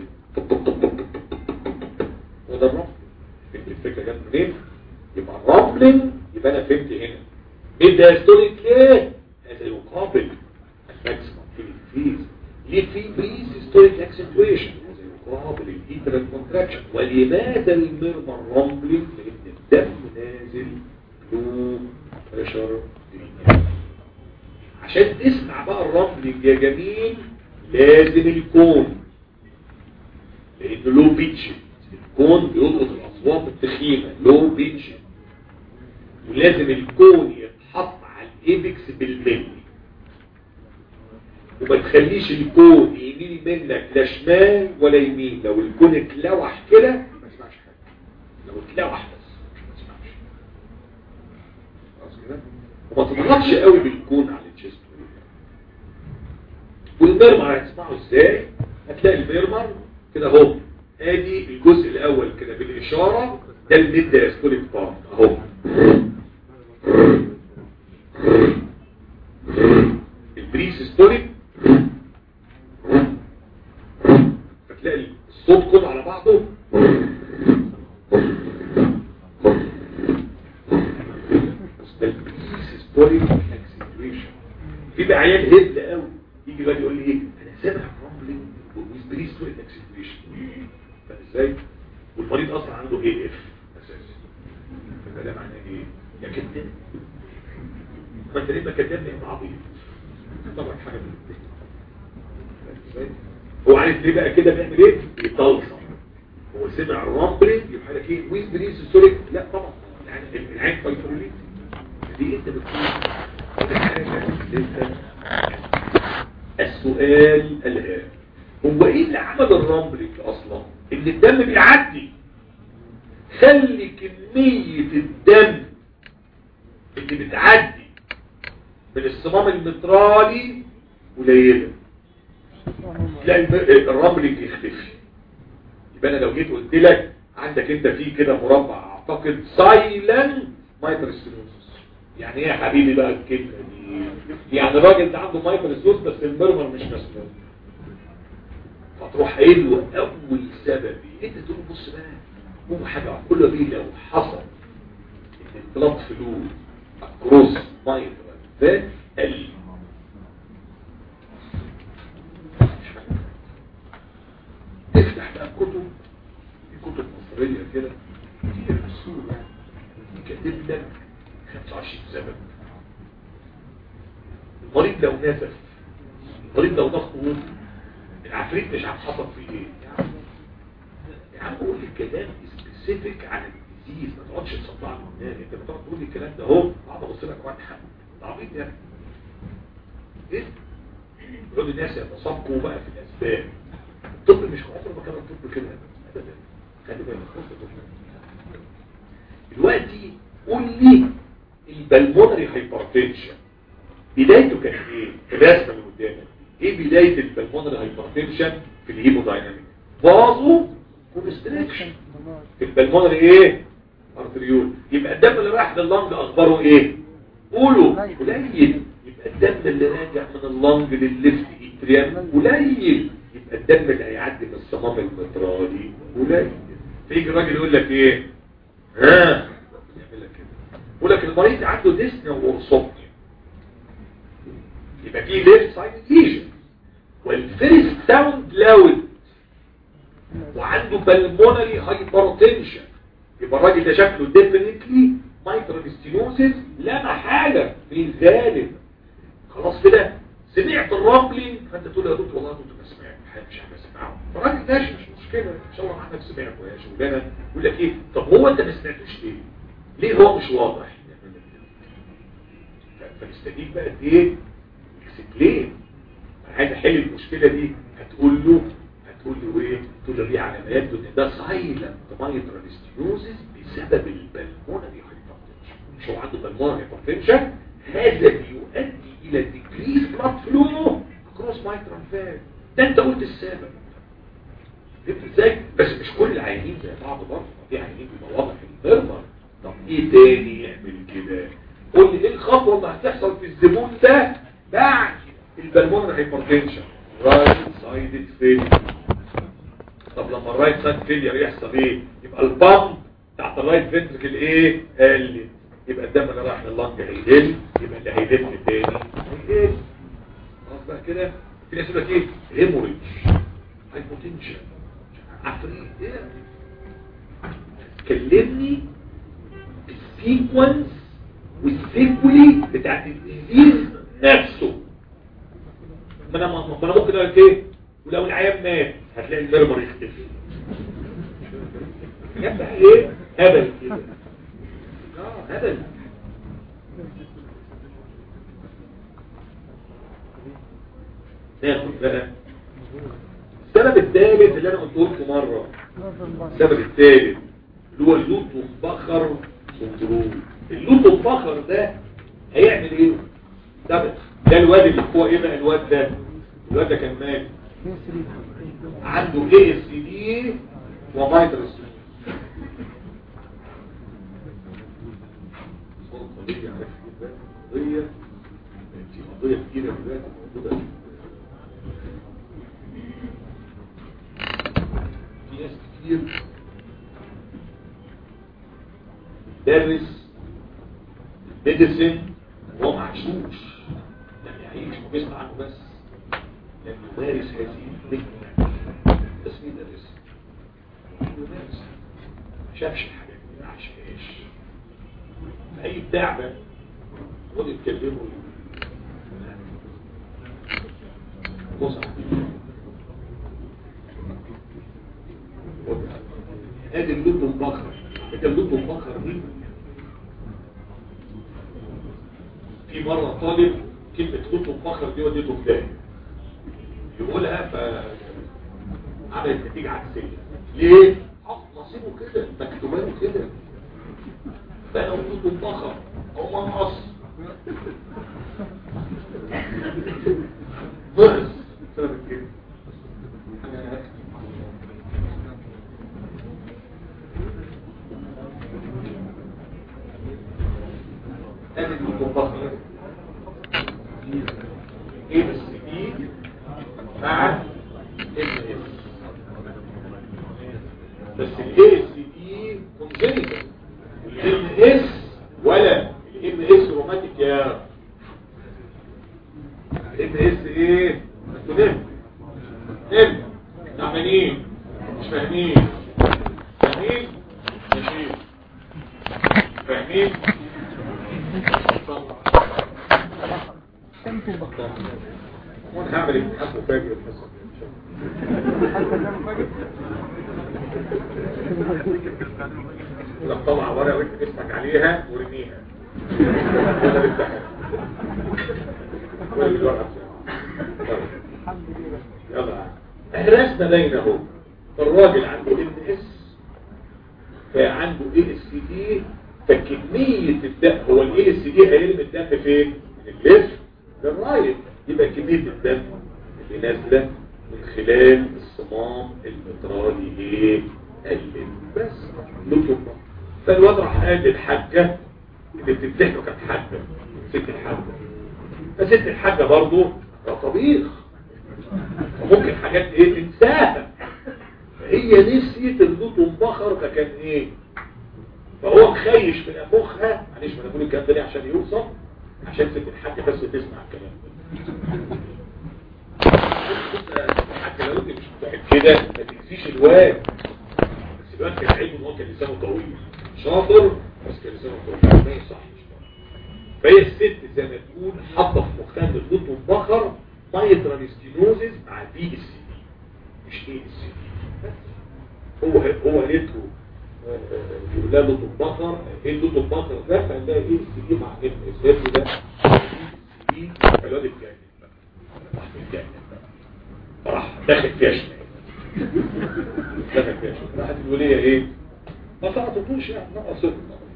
وده الرمل فهمت الفكرة جت منين يبقى الرملنج يبقى انا فهمت هنا مين دايستوليك ليه هذا يقابل الماكسيمم في الفيز ليه في بري سيستوليك اكسنتويشن هذا يقابل الايترال كونتراكشن ولماذا المرمى الرملنج لان الدم نازل له بريشر عشان تسمع بقى الرملنج يا جميل لازم الكون لانه لو بيتش الكون بيلقط الاصوات التخينه لو بيتش ولازم الكون يتحط على الايبكس بالملي وما تخليش الكون يميل منك لا شمال ولا يمين لو الكون اتلوح كده ما تسمعش حاجه لو اتلوح بس مش ما تسمعش خلاص كده وما تضغطش قوي بالكون على الجسم والمرمر هتسمعه ازاي هتلاقي المرمر كده اهو ادي الجزء الاول كده بالاشاره ده الميد دايستوليك بارت اهو البري سيستوليك فتلاقي الصوت كله على بعضه ده البري سيستوليك اكسلريشن في بقى عيال هيد قوي يجي بقى يقول لي ايه انا سامع رامبلينج وبري سيستوليك اكسلريشن فازاي والمريض اصلا عنده اي اف اساسي فده معناه ايه يا كداب ما انت ليه ما كدبني يا عبيط طبعا حاجه من الاثنين هو عارف ليه بقى كده بيعمل ايه بيطلصم هو سمع الرامبلينج يبقى لك ايه ويز بري سيستوليك لا طبعا يعني العين فايبروليت دي انت بتقول دي حاجه لسه السؤال الهام هو ايه اللي عمل الرامبلينج اصلا ان الدم بيعدي خلي كمية الدم اللي بتعدي من الصمام المترالي قليلة تلاقي الرامبلينج يختفي يبقى انا لو جيت قلت لك عندك انت فيه كده مربع اعتقد سايلنت مايترستينوسس يعني ايه يا حبيبي بقى الكلمه دي يعني الراجل ده عنده مايترستينوسس بس المرمر مش مسنون فتروح قايل له اول سبب انت تقول له بص بقى هو حاجه كل دي لو حصل ان البلاد فلو اكروس مايترال ده قل افتح بقى كتب في كتب مصريه كده كتير في السوق يعني كاتب لك 25 سبب المريض لو نزف المريض لو ضغطه وطي العفريت مش عارف حصل فيه ايه يا عم قول لي كلام سبيسيفيك عن الديزيز ما تقعدش تصدع لي قدام انت بتقعد تقول لي الكلام ده اهو اقعد ابص لك واضحك ده عبيط يا ابني ايه يقعد الناس يتسابقوا بقى في الاسباب الطب مش عمره ما كان الطب كده ابدا خلي بالك دلوقتي قول لي البلمونري هايبرتنشن بدايته كانت ايه الرسمه اللي قدامك ايه بدايه البلمونري هايبرتنشن في الهيمودايناميك بازو كونستريكشن في البلمونري ايه ارتريول يبقى الدم اللي رايح لللنج اخباره ايه قولوا قليل يبقى الدم اللي راجع من اللنج للليفت اتريم قليل يبقى الدم اللي هيعدي من الصمام المترالي قليل فيجي الراجل يقول لك ايه ها يعمل لك كده يقول لك المريض عنده ديسنيا وورسوبنيا يبقى فيه ليفت سايد ليجن والفيرست ساوند لاود وعنده بالمونري هايبرتنشن يبقى الراجل ده شكله ديفينتلي مايترال ستينوزيس لا محاله في ذلك خلاص كده سمعت الرامبلينج فانت تقول يا دكتور والله يا دكتور ما سمعت حاجه مش عارف اسمعه فالراجل ماشي مش مشكله ان شاء الله عنك سمعته يا شغلانه يقول لك ايه طب هو انت ما سمعتوش ليه؟ ليه هو مش واضح؟ فنستديك بقى قد ايه؟ اكسبلين عايز احل المشكله دي هتقول له هتقول له ايه تقول له دي علامات ان ده سايلنت مايترال ستينوزيس بسبب البلمونري هايبرتنشن مش هو عنده بالمونري هايبرتنشن هذا بيؤدي الى ديكريس بلاد فلو اكروس مايترال فات ده انت قلت السبب فهمت ازاي بس مش كل العيانين زي بعض برضه في عيانين بيبقى واضح الفيرمر طب ايه تاني يعمل كده قول لي ايه الخطوه اللي هتحصل في الزبون ده بعد البلمونري هايبرتنشن رايت سايد فيلير طب لما الرايت سايد فيلير يحصل ايه يبقى البامب تحت الرايت فنتركل ايه قل يبقى الدم اللي رايح لللنج هيقل يبقى اللي هيلف تاني هيقل خلاص بقى كده في ناس يقول لك ايه هيموريج هايبوتنشن عفريت ايه كلمني السيكونس والسيكولي بتاعت الديزيز نفسه ما انا ما انا ممكن اقول لك ايه ولو العيان مات هتلاقي المرمر يختفي يبقى ايه هبل كده اه هبل ناخد بقى السبب الثالث اللي انا قلته لكم مره السبب الثالث اللي هو اللوت والفخر كنترول اللوت والفخر ده هيعمل ايه ده ده الواد اللي هو ايه بقى الواد ده الواد ده كان مالي عنده اي اس دي ومايترس قضية قضية قضية كتيرة دلوقتي موجودة في ناس كتير درس ميديسن وهو ما عاشوش لم يعيش وبيسمع عنه بس لم يمارس هذه الفكرة بس يدرس يمارس ما شافش الحاجات دي ما عاشهاش اي بتاع بقى خد يتكلموا بص ادي اللب البقر انت اللب البقر دي في مرة طالب كلمة لب البقر دي وديته في داهية يقولها ف عملت نتيجة عكسية ليه؟ حط نصيبه كده مكتوبانه كده بقى وجود البقر او منقص بس سبب كده ادي المطبخ ايه بس دي مع ام اس بس الاي اس دي كونجنيتال الام اس ولا الام اس روماتيك يا الام اس ايه انتوا نمت نمت تعبانين مش فاهمين فاهمين ماشي فاهمين وانا هعمل امتحان مفاجئ الحصه لك طلع ورقه وانت اسمك عليها ورميها ولا الامتحان ورمي الورقه يلا الرسمه باينه اهو الراجل عنده ام اس فعنده اي اس دي فكمية الدم هو الاي اس دي هيرمي الدم فين؟ من الليف للرايت يبقى كمية الدم اللي نازلة من خلال الصمام المترالي ايه؟ قلت بس لطفة فالواد راح قال للحاجة اللي بتمتحنه كانت حاجة ست الحاجة فست الحاجة برضه ده طبيخ فممكن حاجات ايه تنساها فهي نسيت اللوط انبخر فكان ايه فهو مخيش من مخها معلش ما انا بقول الكلام ده ليه عشان يوصل عشان ست الحاج بس تسمع الكلام ده الحاج لو انت مش متعب كده ما تنسيش الواد بس الواد كان علمه ان هو كان لسانه طويل شاطر بس كان لسانه طويل ما يصحش فهي الست زي ما تقول حاطه في مخها ان اللوط انبخر مايترال ستينوزيس مع دي اس دي مش ايه اس دي هو هو قالت له يقول لها لوط البقر ايه لوط البقر ده فنلاقي ايه اس دي مع ام اس اف ده دي الواد الجاهل راح الجاهل راح داخل فيها شمال داخل فيها شمال راحت الولية ايه ما تعطتوش يعني نقصت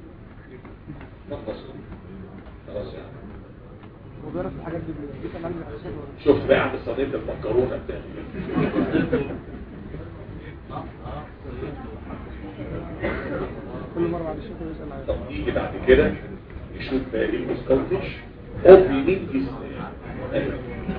نقصت خلاص يعني
وبيعرف الحاجات دي بيجيب معلم الحساب
شفت بقى عند صينيه المكرونه بتاعتي
كل مرة بعد الشيخ يسأل عليه
طب نيجي بعد كده نشوف بقى ايه المسكوتش اوبننج اسنان أيوة.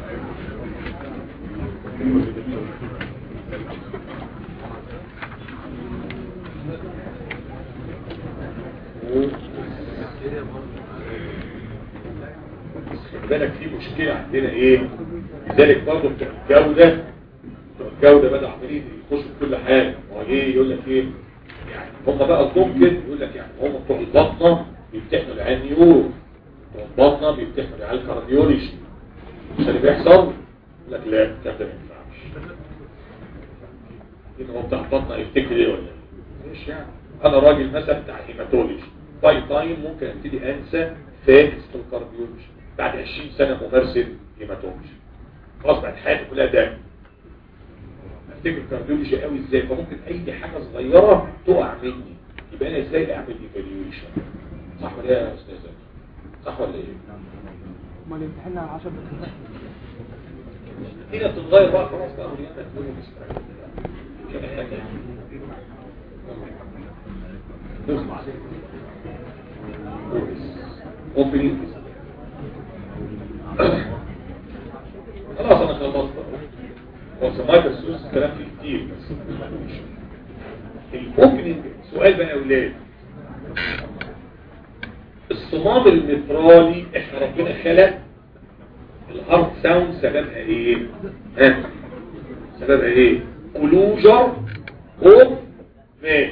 خلي بالك في مشكلة عندنا ايه لذلك برضه بتوع الجودة بتوع الجودة بدأ عمالين يخشوا في كل حاجة هو ايه يقول لك ايه يعني هم بقى قصدهم كده يقول لك يعني هم بتوع البطنة بيمتحنوا العيال نيورو بتوع البطنة بيمتحنوا العيال كارديولوجي مش اللي بيحصل يقول لك لا الكلام ده ما ينفعش ان هو بتاع بطنه يفتكر ايه ولا إيه؟ مش يعني انا راجل مثلا بتاع هيماتولوجي باي تايم ممكن ابتدي انسى فاكس في الكارديولوجي بعد 20 سنه ممارسه هيماتولوجي خلاص بعد حياتي كلها دم افتكر الكارديولوجي قوي ازاي فممكن اي حاجه صغيره تقع مني يبقى انا ازاي اعمل ايفالويشن صح ولا ايه يا استاذ صح ولا ايه
ما الامتحان على 10 دقائق
هنا بتتغير بقى خلاص بقى وليانا تكونوا مستعدين مش محتاج نسمع اوبننج خلاص انا خلصت هو سمعت السوس كلام فيه كتير بس الاوبننج سؤال بقى يا اولاد الصمام المترالي احنا ربنا خلق الهارت ساوند سببها ايه ها سببها ايه كلوجر اوف مان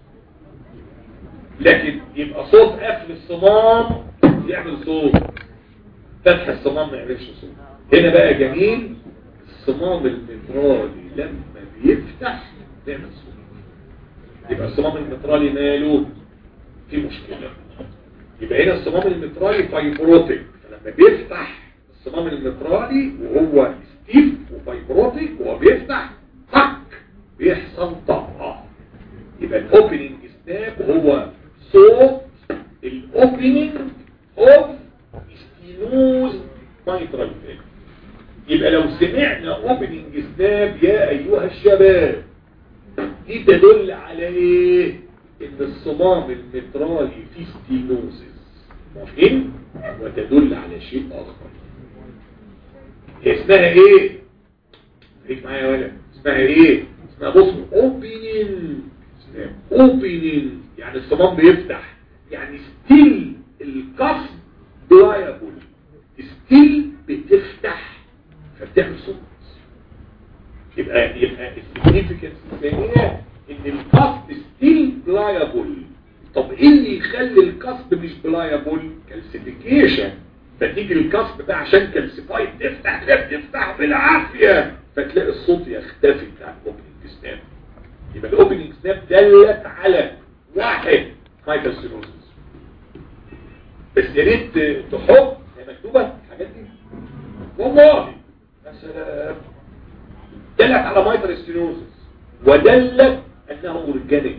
لكن يبقى صوت قفل الصمام يعمل صوت فتح الصمام ما يعملش صوت هنا بقى جميل الصمام المترالي لما بيفتح بيعمل صوت يبقى الصمام المترالي ماله في مشكلة يبقى هنا الصمام المترالي فايبروتيك فلما بيفتح الصمام المترالي وهو ستيف وفايبروتيك وهو بيفتح طق بيحصل طقة يبقى الاوبننج سناب هو صوت الاوبننج اوف ستينوز مايترال فيلم يبقى لو سمعنا اوبننج سناب يا ايها الشباب دي تدل على ايه ان الصمام المترالي فيه ستينوزس مفهوم وتدل على شيء اخر هي اسمها ايه خليك معايا يا ولد اسمها ايه اسمها بص اوبننج اوبننج يعني الصمام بيفتح يعني ستيل الكف بلايبل ستيل بتفتح فبتعمل صوت يبقى يبقى السيجنيفيكانس الثانيه ان الكف ستيل بلايبل طب ايه اللي يخلي الكسب مش بلايبل كالسيفيكيشن فتيجي الكسب ده عشان كالسيفايد تفتح لا بتفتح بالعافيه فتلاقي الصوت يختفي بتاع الاوبننج سناب يبقى الاوبننج سناب دلت على واحد مايكروسينوزس بس يا ريت تحط هي مكتوبه الحاجات دي والله مثلا دلت على مايكروسينوزس ودلت انه اورجانيك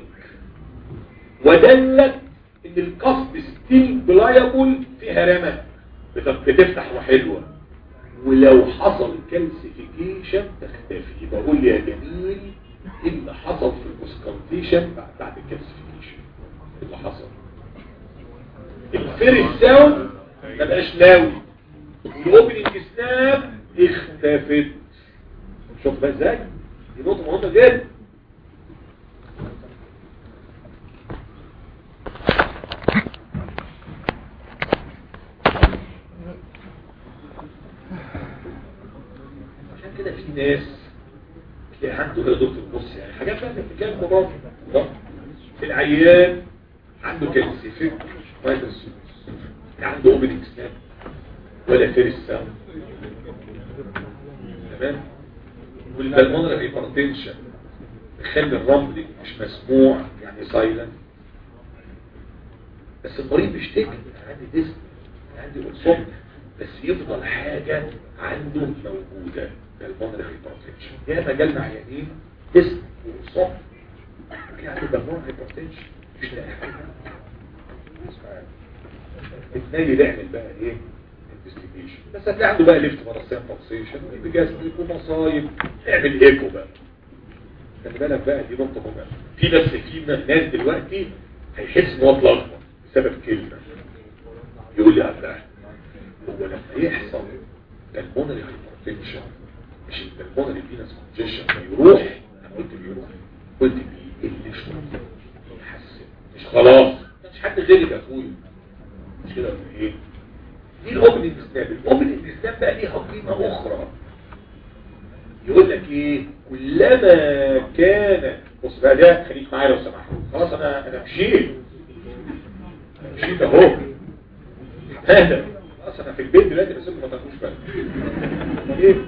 ودلت ان القصب ستيل بلايبل فيها رمى بتفتح وحلوة ولو حصل كالسيفيكيشن تختفي يبقى قول لي يا جميل ايه اللي حصل في البوسكالتيشن بعد الكالسيفيكيشن اللي حصل الفيرست ساوند ما بقاش ناوي والاوبننج سناب اختفت شوف بقى ازاي دي نقطه مهمه جدا عشان كده في ناس تلاقي عنده يا دكتور بص يعني حاجات بقى بتتكلم كبار في العيان عنده كالسيفيك فايتس عنده اوبننج سناب ولا فيرس ساوند تمام والبلمونري هايبرتنشن بيخلي الرمل مش مسموع يعني سايلنت بس المريض بيشتكي عندي ديسك عندي انصب بس يفضل حاجة عنده موجودة بالمونري هايبرتنشن يا مجالنا عيانين ديسك وانصب يعني بالمونري هايبرتنشن مش لاقي حاجة الثاني نعمل بقى ايه انفستيجيشن بس هتلاقي عنده بقى ليفت مرسين فاكسيشن بجاستريك ومصايب اعمل ايكو بقى خلي بالك بقى دي نقطه مهمه في ناس في ناس دلوقتي هيحس ان هو اتلخبط بسبب كلمه يقول لي الله هو لما يحصل بالمونري هايبرتنشن مش البلمونري فينس كونجيشن يروح انا قلت بيروح قلت بيقل شويه يحسن مش خلاص مش حد غيرك يا اخويا مش كده ولا ايه دي الاوبننج سناب الاوبننج سناب بقى ليها قيمه اخرى يقول لك ايه كلما كان بص بقى ده خليك معايا لو سمحت خلاص انا انا مشيت أنا مشيت اهو هذا خلاص انا في البيت دلوقتي بس ما تاخدوش بالك ايه انا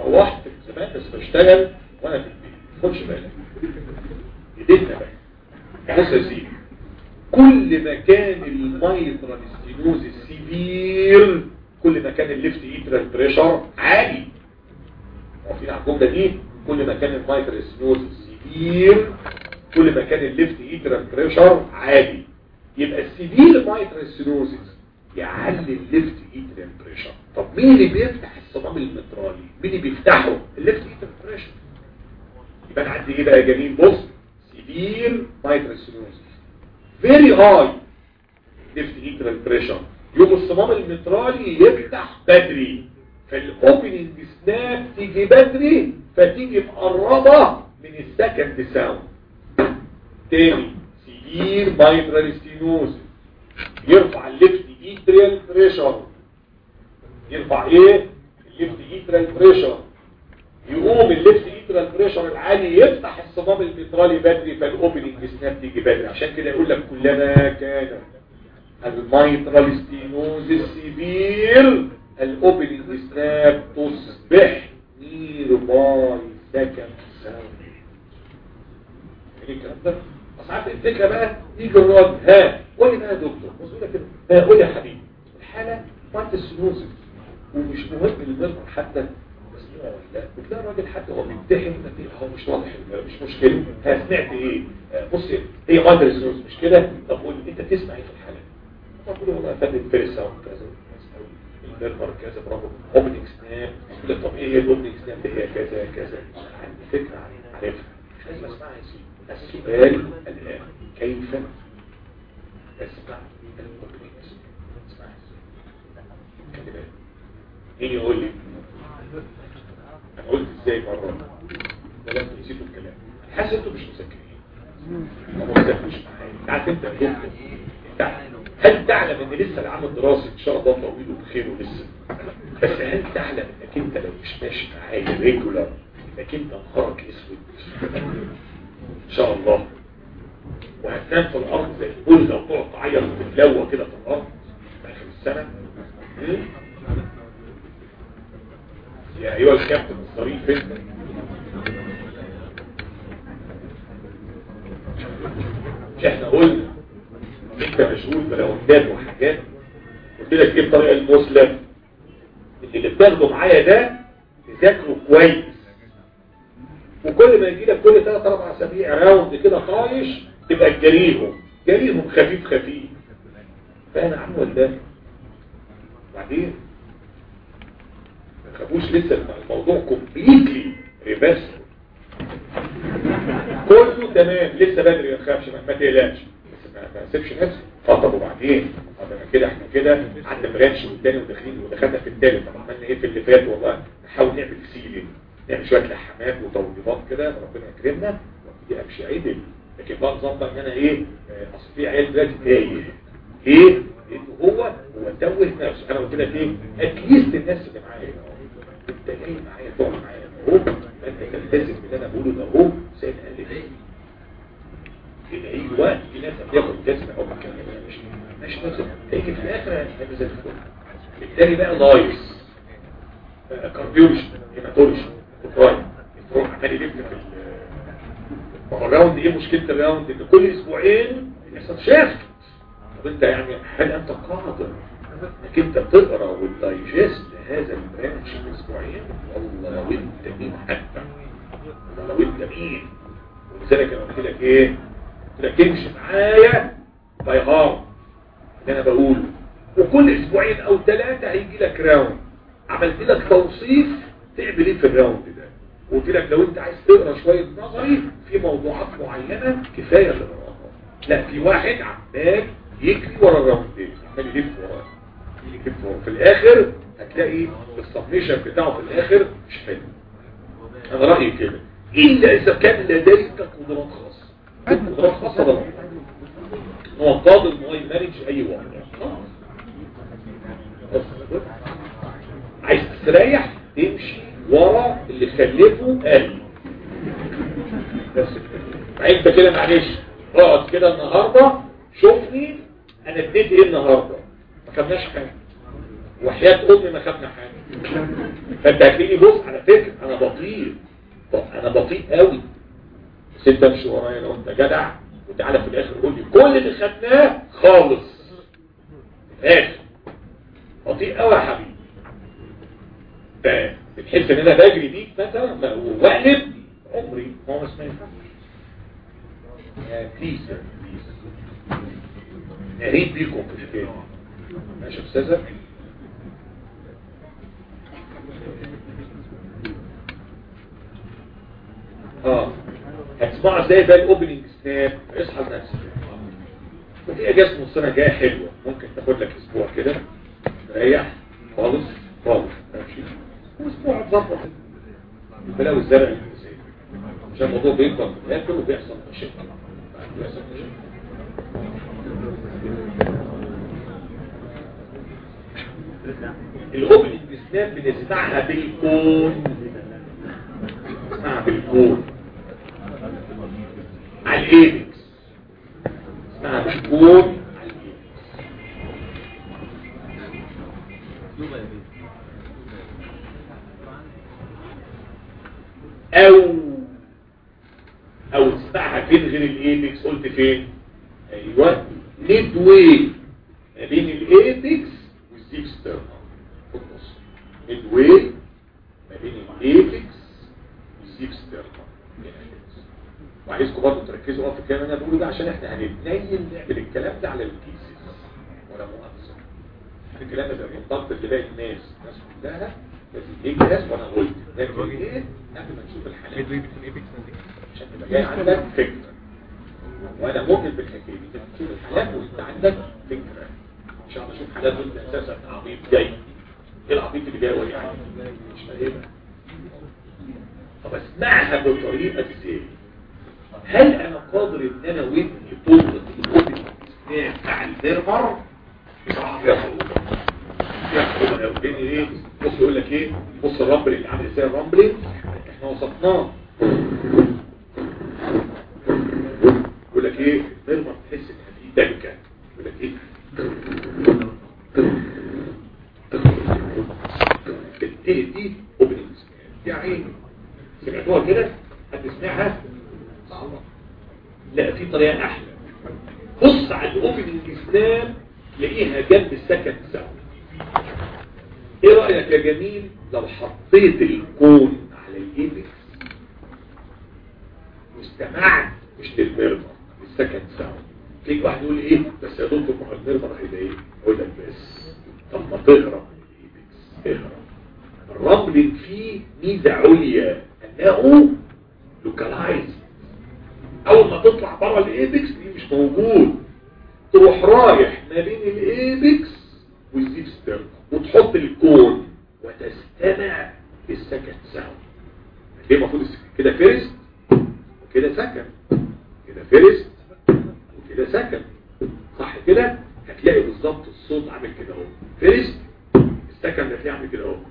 روحت زمان بس بشتغل وانا في البيت خدش بالك ايدينا بقى بص يا سيدي كل ما كان المايترال ستينوز السيفير كل ما كان الليفت ايترال بريشر عالي واقفين على الجمله دي كل ما كان المايترال ستينوز السيفير كل ما كان الليفت ايترال بريشر عالي يبقى السيفير مايترال ستينوزس يعلي الليفت ايترال بريشر طب مين اللي بيفتح الصمام المترالي مين اللي بيفتحه الليفت ايترال بريشر يبقى انا عندي ايه بقى يا جميل بص سيفير مايترال ستينوزس فيري هاي ليفت ايترال بريشر يوم الصمام المترالي يفتح بدري فالاوبننج سناب تيجي بدري فتيجي مقربه من السكند ساوند تاني سيفير مايترال ستينوز يرفع الليفت ايترال بريشر يرفع ايه الليفت ايترال بريشر يقوم الليفت ايترال بريشر العالي يفتح الصمام المترالي بدري فالاوبننج سناب تيجي بدري عشان كده يقول لك كلما كان الميترال ستينوز السيفير الاوبننج سناب تصبح نير باي سكند ساوند ايه الكلام ده ساعات الفكره بقى يجي الراجل ها قول لي بقى يا دكتور بص لك كده ها قول لي يا حبيبي الحاله بتاعت السينوزس ومش مهم المرض حتى مسموع ولا لا وتلاقي الراجل حتى هو بيمتحن هو مش واضح مش مشكله ها سمعت ايه آه، بص هي مادر السينوزس مش كده طب قول لي انت بتسمع ايه في الحاله طب قول والله يا فندم فيرست ساوند كذا المرمر كذا برافو اوبننج سناب طب ايه هي الاوبننج سناب اللي هي كذا كذا عندي فكره عارفها مش لازم اسمعها يا سيدي السؤال الآن كيف أسمع الأوبننج اسمع خلي بالك مين يقول لي أنا قلت إزاي مرة ولا أنتوا نسيتوا الكلام حاسس أنتوا مش مذاكرين ما مذاكروش معايا عارف أنت يا دكتور أنت هل تعلم ان لسه العام الدراسي ان شاء الله طويل وبخير ولسه بس هل تعلم انك انت لو مش ماشي معايا ريجولار انك انت نهارك اسود ان شاء الله وهتنام في الارض زي البلة وتقعد تعيط وتتلوى كده في الارض في اخر السنة م? يا ايها الكابتن الظريف انت مش احنا قلنا انت مشغول بلوندات وحاجات قلت لك ايه الطريقه المسلم اللي بتاخده معايا ده تذاكره كويس وكل ما يجي لك كل 3 4 اسابيع راوند كده طايش تبقى تجاريهم جاريهم خفيف خفيف فاهم عم ولا بعدين ما تخافوش لسه الموضوع كومبليتلي ريفرس كله تمام لسه بدري ما تخافش ما تقلقش ما سيبش نفسي طب وبعدين طب انا كده احنا كده عندنا برانش والتاني وداخلين ودخلنا في التالت طب عملنا ايه في اللي فات والله نحاول نعمل سيلين نعمل شويه لحمات وتوظيفات كده ربنا يكرمنا وابتدي امشي عدل لكن بقى نظام بقى ان انا ايه اصل في عيال دلوقتي تايه ليه؟ لان هو هو توه نفسه انا قلت لك ايه؟ اتليست الناس اللي معايا انت جاي معايا تقعد معايا اهو انت تلتزم باللي انا بقوله ده اهو سيد قال لي كده هيجي وقت في ناس بياخد جسم او مكان مش مش لازم تيجي في الاخر هتبقى زي الفل التاني بقى نايس كارديولوجي هيماتولوجي اوكراين تروح عمال يلف في هو الراوند ايه مشكله الراوند ان كل اسبوعين يحصل شيفت طب انت يعني هل انت قادر انك انت تقرا وتدايجست هذا البرانش في اسبوعين والله لو انت مين حتى والله لو انت مين ولذلك انا قلت لك ايه قلت لك امشي معايا باي هارد اللي انا بقوله وكل اسبوعين او ثلاثه هيجي لك راوند عملت لك توصيف تعمل ايه في الراوند ده وقلت لك لو انت عايز تقرا شويه نظري في موضوعات معينه كفايه تقراها لا في واحد عمال يجري ورا الراوندين عمال يلف وراه يلف وراه في الاخر هتلاقي السبميشن بتاعه في الاخر مش حلو انا رايي كده الا اذا كان لديك قدرات خاصه قدرات خاصه ده هو قادر ان هو يمانج اي واحد عايز تستريح تمشي ورا اللي خلفه قال بس انت كده معلش اقعد كده النهارده شوفني انا اديت ايه النهارده ما خدناش حاجه وحياة امي ما خدنا حاجة فانت هتلاقيني بص على فكرة انا بطيء طب انا بطيء قوي بس انت امشي ورايا لو انت جدع وتعالى في الاخر قول لي كل اللي خدناه خالص في الاخر بطيء قوي يا حبيبي بتحس ان انا بجري بيك مثلا واقلب عمري ما هو ما ينفعش يا بليز يا بليز نريد بيكم في الحكايه دي ماشي يا استاذه اه هتسمعوا ازاي بقى الاوبننج سناب اصحى لنفسك وفي اجازه نص سنه جايه حلوه ممكن تاخد لك اسبوع كده تريح خالص خالص ماشي اسبوع تظبط البلاوي الزرع اللي بتزيد. عشان الموضوع بيكبر في الاخر وبيحصل مشاكل بيحصل مشاكل الاوبننج سناب بنسمعها بالكون نسمعها بالكون على الايدكس اسمها بالكون على الايدكس او او تسمعها فين غير الايبكس قلت فين ايوه ميد واي ما بين الايبكس والزيكسترنال في النص ميد واي ما بين الايبكس والزيكسترنال وعايزكم برضه تركزوا اه في الكلام اللي انا بقوله ده عشان احنا هنتنين نعمل الكلام ده على الكيسز ولا مؤاخذه الكلام ده منطقه اللي باقي الناس الناس كلها لازم يجي ناس وانا قلت لكن ايه قبل ما نشوف الحالات عشان تبقى جاي عندك فكره وانا مؤمن بالحكايه دي انت تشوف الحالات وانت عندك فكره ان شاء الله اشوف حالات وانت اساسا عبيط جاي ايه العبيط اللي جاي ولا يعني مش فاهمها طب اسمعها بطريقه ازاي هل انا قادر ان انا ودني تلقط الاوبن اسنان بتاع النيرفر بصراحه فيها صعوبه فيها صعوبه لو ودني ايه بص يقول لك ايه بص الرامبل اللي عامل ازاي الرامبل احنا وصفناه يقول لك ايه النيرفر تحس ان في دكه يقول لك ايه التي دي اوبن اسنان يا عيني سمعتوها كده هتسمعها لا في طريقة أحلى بص على الأوبننج إسلام تلاقيها جنب السكن ساوند إيه رأيك يا جميل لو حطيت الكون على الإيبكس واستمعت مش للمرمى السكن ساوند تيجي واحد يقول إيه بس يا دكتور ما هو المرمى هيبقى إيه أقول لك بس طب ما تهرب من الإيبكس اهرب الرمل فيه ميزة عليا أنه لوكالايز اول ما تطلع بره الايبكس دي مش موجود تروح رايح ما بين الايبكس والزيكستر وتحط الكون وتستمع للسكن ساوند ليه المفروض كده فيرست وكده سكن كده فيرست وكده سكن صح كده هتلاقي بالظبط الصوت عامل كده اهو فيرست السكن ده هتلاقيه عامل كده اهو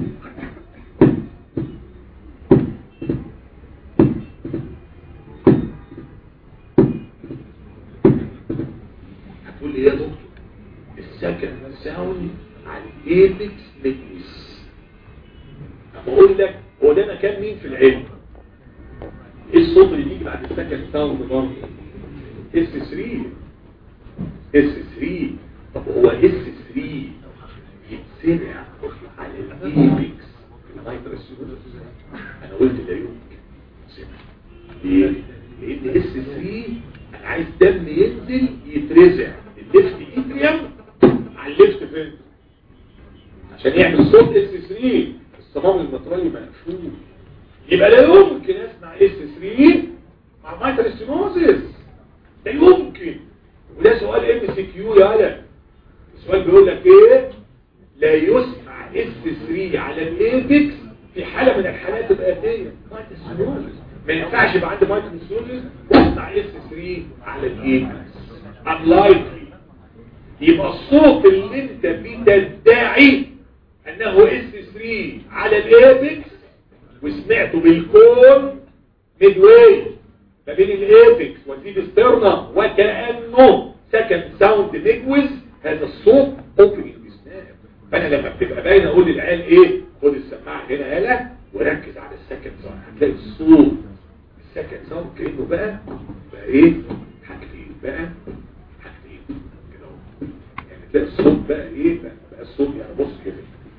هتقول لي يا دكتور السكن ساوند على الايبكس ميكنس اما اقول لك هو ده مكان مين في العلم ايه الصوت اللي بيجي بعد السكن ساوند برضه اس 3 اس 3 طب هو اس 3 يتسمع على الايبكس في المايترس انا قلت لا يمكن سمع ليه؟ لان اس 3 انا عايز دم ينزل يترزع الليفت ايدريم على الليفت فين عشان يعمل صوت اس 3 الصمام المطرلي مقفول يبقى لا يمكن اسمع اس 3 مع مايتر ستينوزيس لا يمكن وده سؤال ام سي كيو يالا السؤال بيقول لك ايه لا يسمع اس 3 على الايبكس في حاله من الحالات الاتيه مايتر ستينوزيس ما ينفعش يبقى عندي مايتر ستينوزيس واسمع اس 3 على الايبكس unlikely يبقى الصوت اللي انت فيه تدعي انه اس 3 على الايبكس وسمعته بالكون ميدواي ما بين الايبكس والزيد ستيرنا وكأنه سكن ساوند ميجوز هذا الصوت اوبننج سناب فانا لما بتبقى باينه اقول للعيال ايه خد السماعه هنا يالا وركز على السكند ساوند هتلاقي الصوت السكند ساوند كانه بقى بقى ايه حاجتين بقى حاجتين كده اهو يعني تلاقي الصوت بقى ايه بقى, بقى الصوت يعني بص كده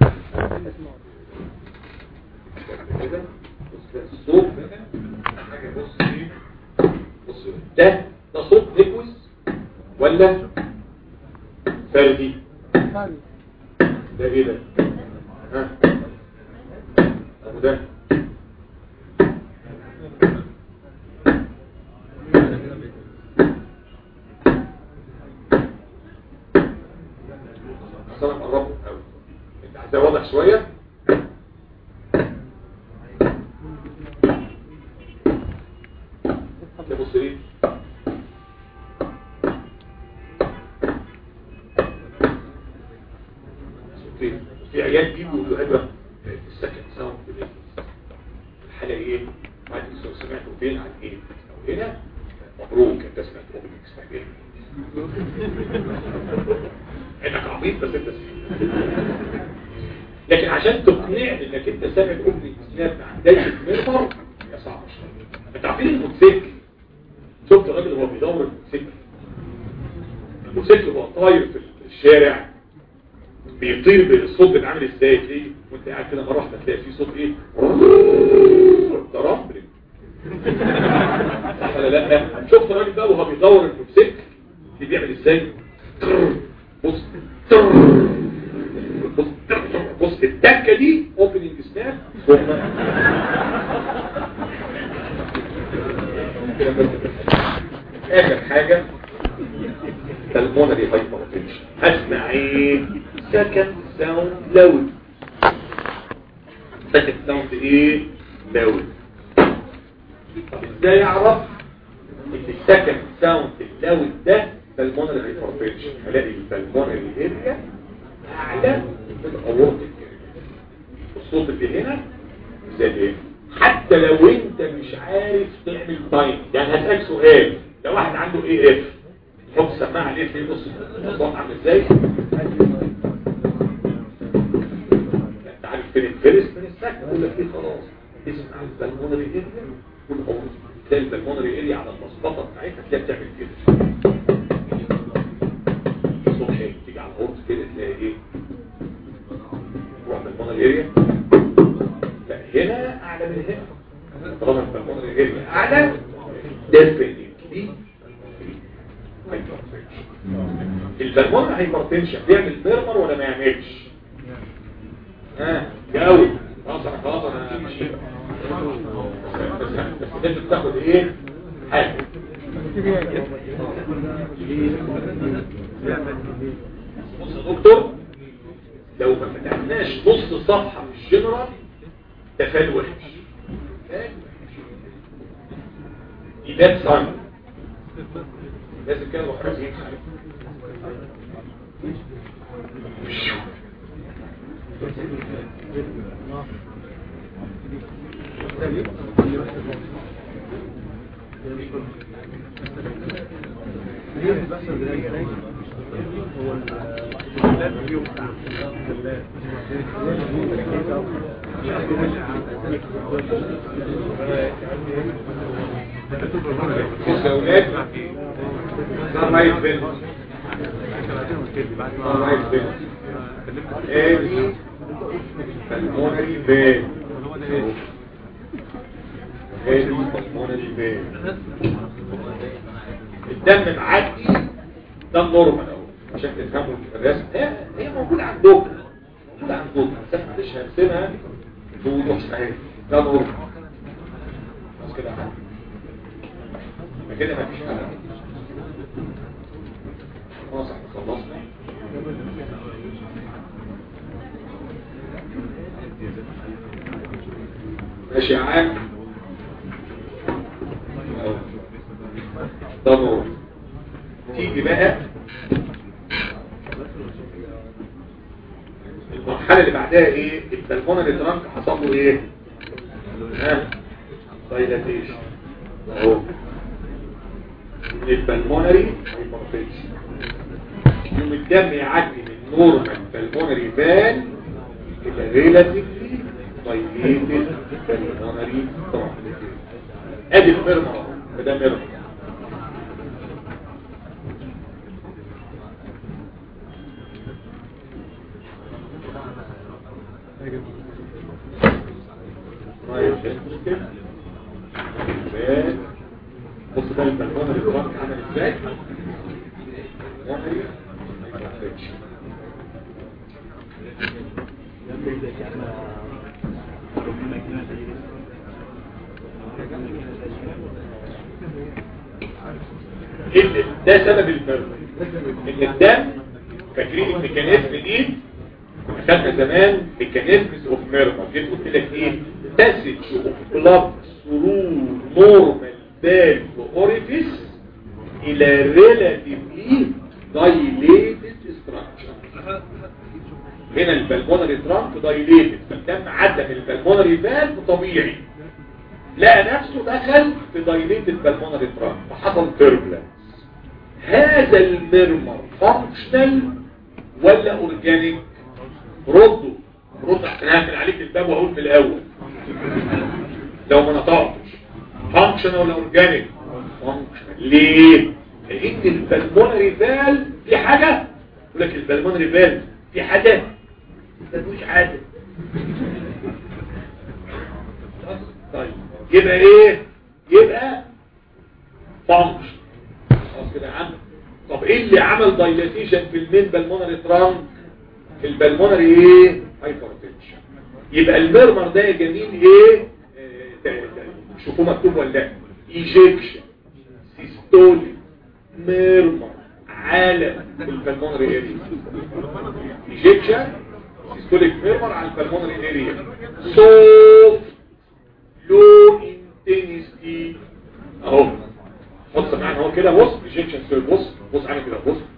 كده بص كده الصوت بقى حاجه بص ايه بص ده ده صوت نيكوس ولا فردي
ثاني
ده ايه ده ها ابو ده اصلا قربت قوي انت عايزاه واضح شويه ده بص ايه في في عيال بيجوا يقولوا ايوه السكن ساوند بليز الحاله ايه بعد لو سمعتوا فين عن ايه او هنا مبروك انت سمعت اوبننج اسمها ايه انك عبيط بس انت سمعت لكن عشان تقنعني انك انت سامع اوبننج سناب عن دايره ميرمر يا صعب شويه انت عارفين الموتوسيكل شفت الراجل وهو بيدور الموتوسيكل الموتوسيكل وهو طاير في الشارع بيطير بالصوت بيبقى عامل ازاي تلاقيه وانت قاعد كده مره واحده تلاقي في صوت ايه ده رامبل صح ولا لا شفت الراجل بقى وهو بيدور الموتوسيكل اللي بيعمل ازاي بص بص بص التكه دي اوبننج سناب اخر حاجه pulmonary hypertension اسمع ايه second sound loud second sound ايه loud طب ازاي اعرف ان السكند ساوند اللوت ده pulmonary hypertension هلاقي البلمونري اريا اعلى من الاورتيك الصوت اللي هنا زي ايه حتى لو انت مش عارف تعمل تايم يعني هسألك سؤال لو واحد عنده ايه اف حط سماعه عليه تلاقيه بص الصوت عامل ازاي انت عارف فين الفيرس من السكن يقول لك ايه خلاص اسمع البلمونري اريا والاورتيك تلاقي البلمونري اريا على المسقطه بتاعتها تلاقي بتعمل كده الصوت حلو تيجي على الاورتيك كده تلاقي ايه تروح بالمونري اريا لا هنا اعلى من هنا طالما البلمونري اريا اعلى ديفينيتلي البلمونري هايبرتنشن بيعمل ميرمر ولا ما يعملش ها جاوب خلاص انا خلاص انا همشي بس بس انت بتاخد ايه حاجه بص يا دكتور لو ما فتحناش نص صفحه في الجنرال ده فال وحش يبان صنع لازم كده نروح راسين بص يا اولاد ده رايت بيل ده رايت بيل ادي المونري بيل ادي المونري بيل الدم معدي ده النورمال اهو عشان تفهموا الرسم هي هي موجوده عندكم موجوده عندكم بس احنا مش هنسيبها بوضوح اهي ده نورمال بس كده اهو كده مفيش حاجه خلاص احنا خلصنا ماشي يا عم ده نور تيجي بقى المرحله اللي بعدها ايه البلمونري ترانك حصل له ايه ها دايلاتيشن اهو البلمونري هايبرتنشن يوم الدم يعدي من normal pulmonary valve الى relatively dilated pulmonary trunk ادي المرمى وده مرمى رايح سيستم بص بقى البلكونه اللي الرمل عمل ازاي نعمل ما يتعرفش إن ده سبب المرض ان الدم فاكرين الميكانيزم دي خدنا زمان ميكانيزمز اوف ميرمر جيت قلت لك ايه باسج اوف بلاد ثرو نورمال فالف اوريفيس الى ريلاتيفلي دايليتد ستراكشر هنا البلمونري ترانك دايليتد فالدم عدى من البلمونري فالف طبيعي لقى نفسه دخل في دايليتد بالمونري ترانك فحصل تربلنس هذا المرمر فانكشنال ولا اورجانيك ردوا رد عشان هقفل عليك الباب واقول في الاول لو ما نطقتش فانكشنال ولا اورجانيك فانكشنال ليه لان البلمونري فال في حاجه يقول لك البلمونري فال في حاجه ما مش حاجه طيب يبقى ايه يبقى فانكشن خلاص كده يا عم طب ايه اللي عمل دايلاتيشن في المين بالمونري ترانك البلمونري ايه هايبرتنشن يبقى المرمر ده يا جميل ايه آه، ده- ده- شوفوا مكتوب ولا لا ايجيكشن سيستولي ميرمر عالم البلمونري اريا ايجيكشن سيستوليك ميرمر على البلمونري اريا سوفت لو انتنسيتي اهو بص معانا اهو كده بص ايجيكشن سيل بص بص عامل كده بص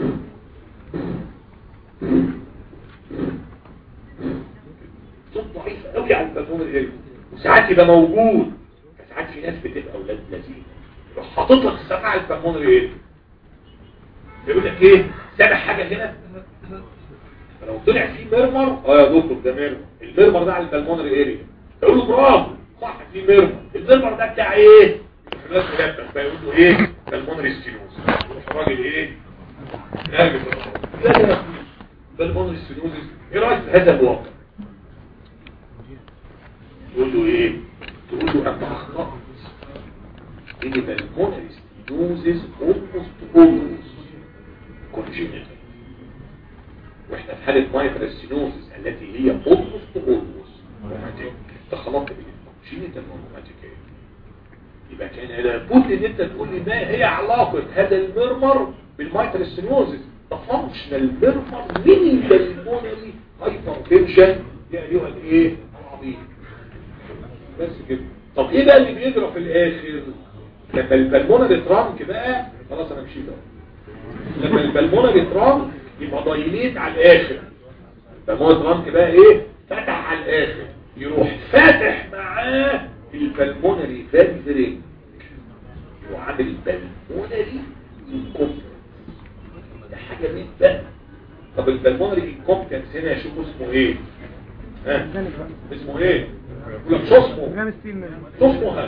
صوت ضعيف قوي على البلمونري اريا وساعات يبقى موجود ساعات في ناس بتبقى اولاد لذيذ يروح حاطط لك السماعه على البلمونري اريا يقول لك ايه سامع حاجه هنا فلو طلع فيه ميرمر اه يا دكتور ده ميرمر الميرمر ده على البلمونري اريا تقول له برافو صح في ميرمر الميرمر ده بتاع ايه الناس ملبس فيقول له ايه بلمونري ستينوز يروح الراجل ايه نرجس لا لا بلمونري ستينوز ايه رايك في هذا الواقع تقول له ايه تقول له انت اخطأت ان بلمونري ستينوزز almost always congenital واحنا في حالة مايترستينوزس التي هي almost always روماتيك تخلطت بين الكونجينيتال والروماتيك يبقى كان لابد ان انت تقول لي ما هي علاقة هذا المرمر بالمايترستينوزس ده فانكشنال ميرمر من البلمونري هايبرتنشن يا ايها الايه العظيم بس كده طب ايه بقى اللي بيجرى في الاخر لما البلمونري ترانك بقى خلاص انا مشيت اهو لما البلمونري ترانك يبقى ضايلين على الاخر البلمونري ترانك بقى ايه فتح على الاخر يروح فاتح معاه البلمونري فالف رينج يروح عامل البلمونري انكومبتنس ده حاجه مين بقى طب البلمونري انكومبتنس هنا شوفوا اسمه ايه ها اسمه ايه يقول لك شو اسمه
جام ستيل من
شو اسمه هذا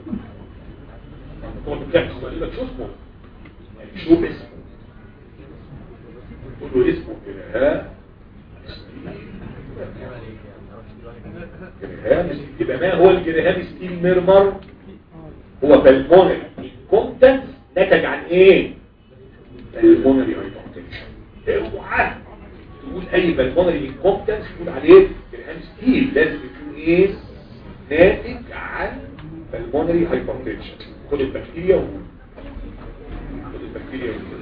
هو بتكلم يقول لك شو اسمه يعني شو اسمه تقول له اسمه كده ها جرهام يبقى ما هو الجرهام ستيل ميرمر هو بالمونري الكونتنس نتج عن ايه بالمونري هايبرتنشن اوعى تقول اي بالمونري انكومبتنس تقول عليه جرهام ستيل لازم يكون ايه ناتج عن بالمونري هايبرتنشن خد البكتيريا و خد البكتيريا و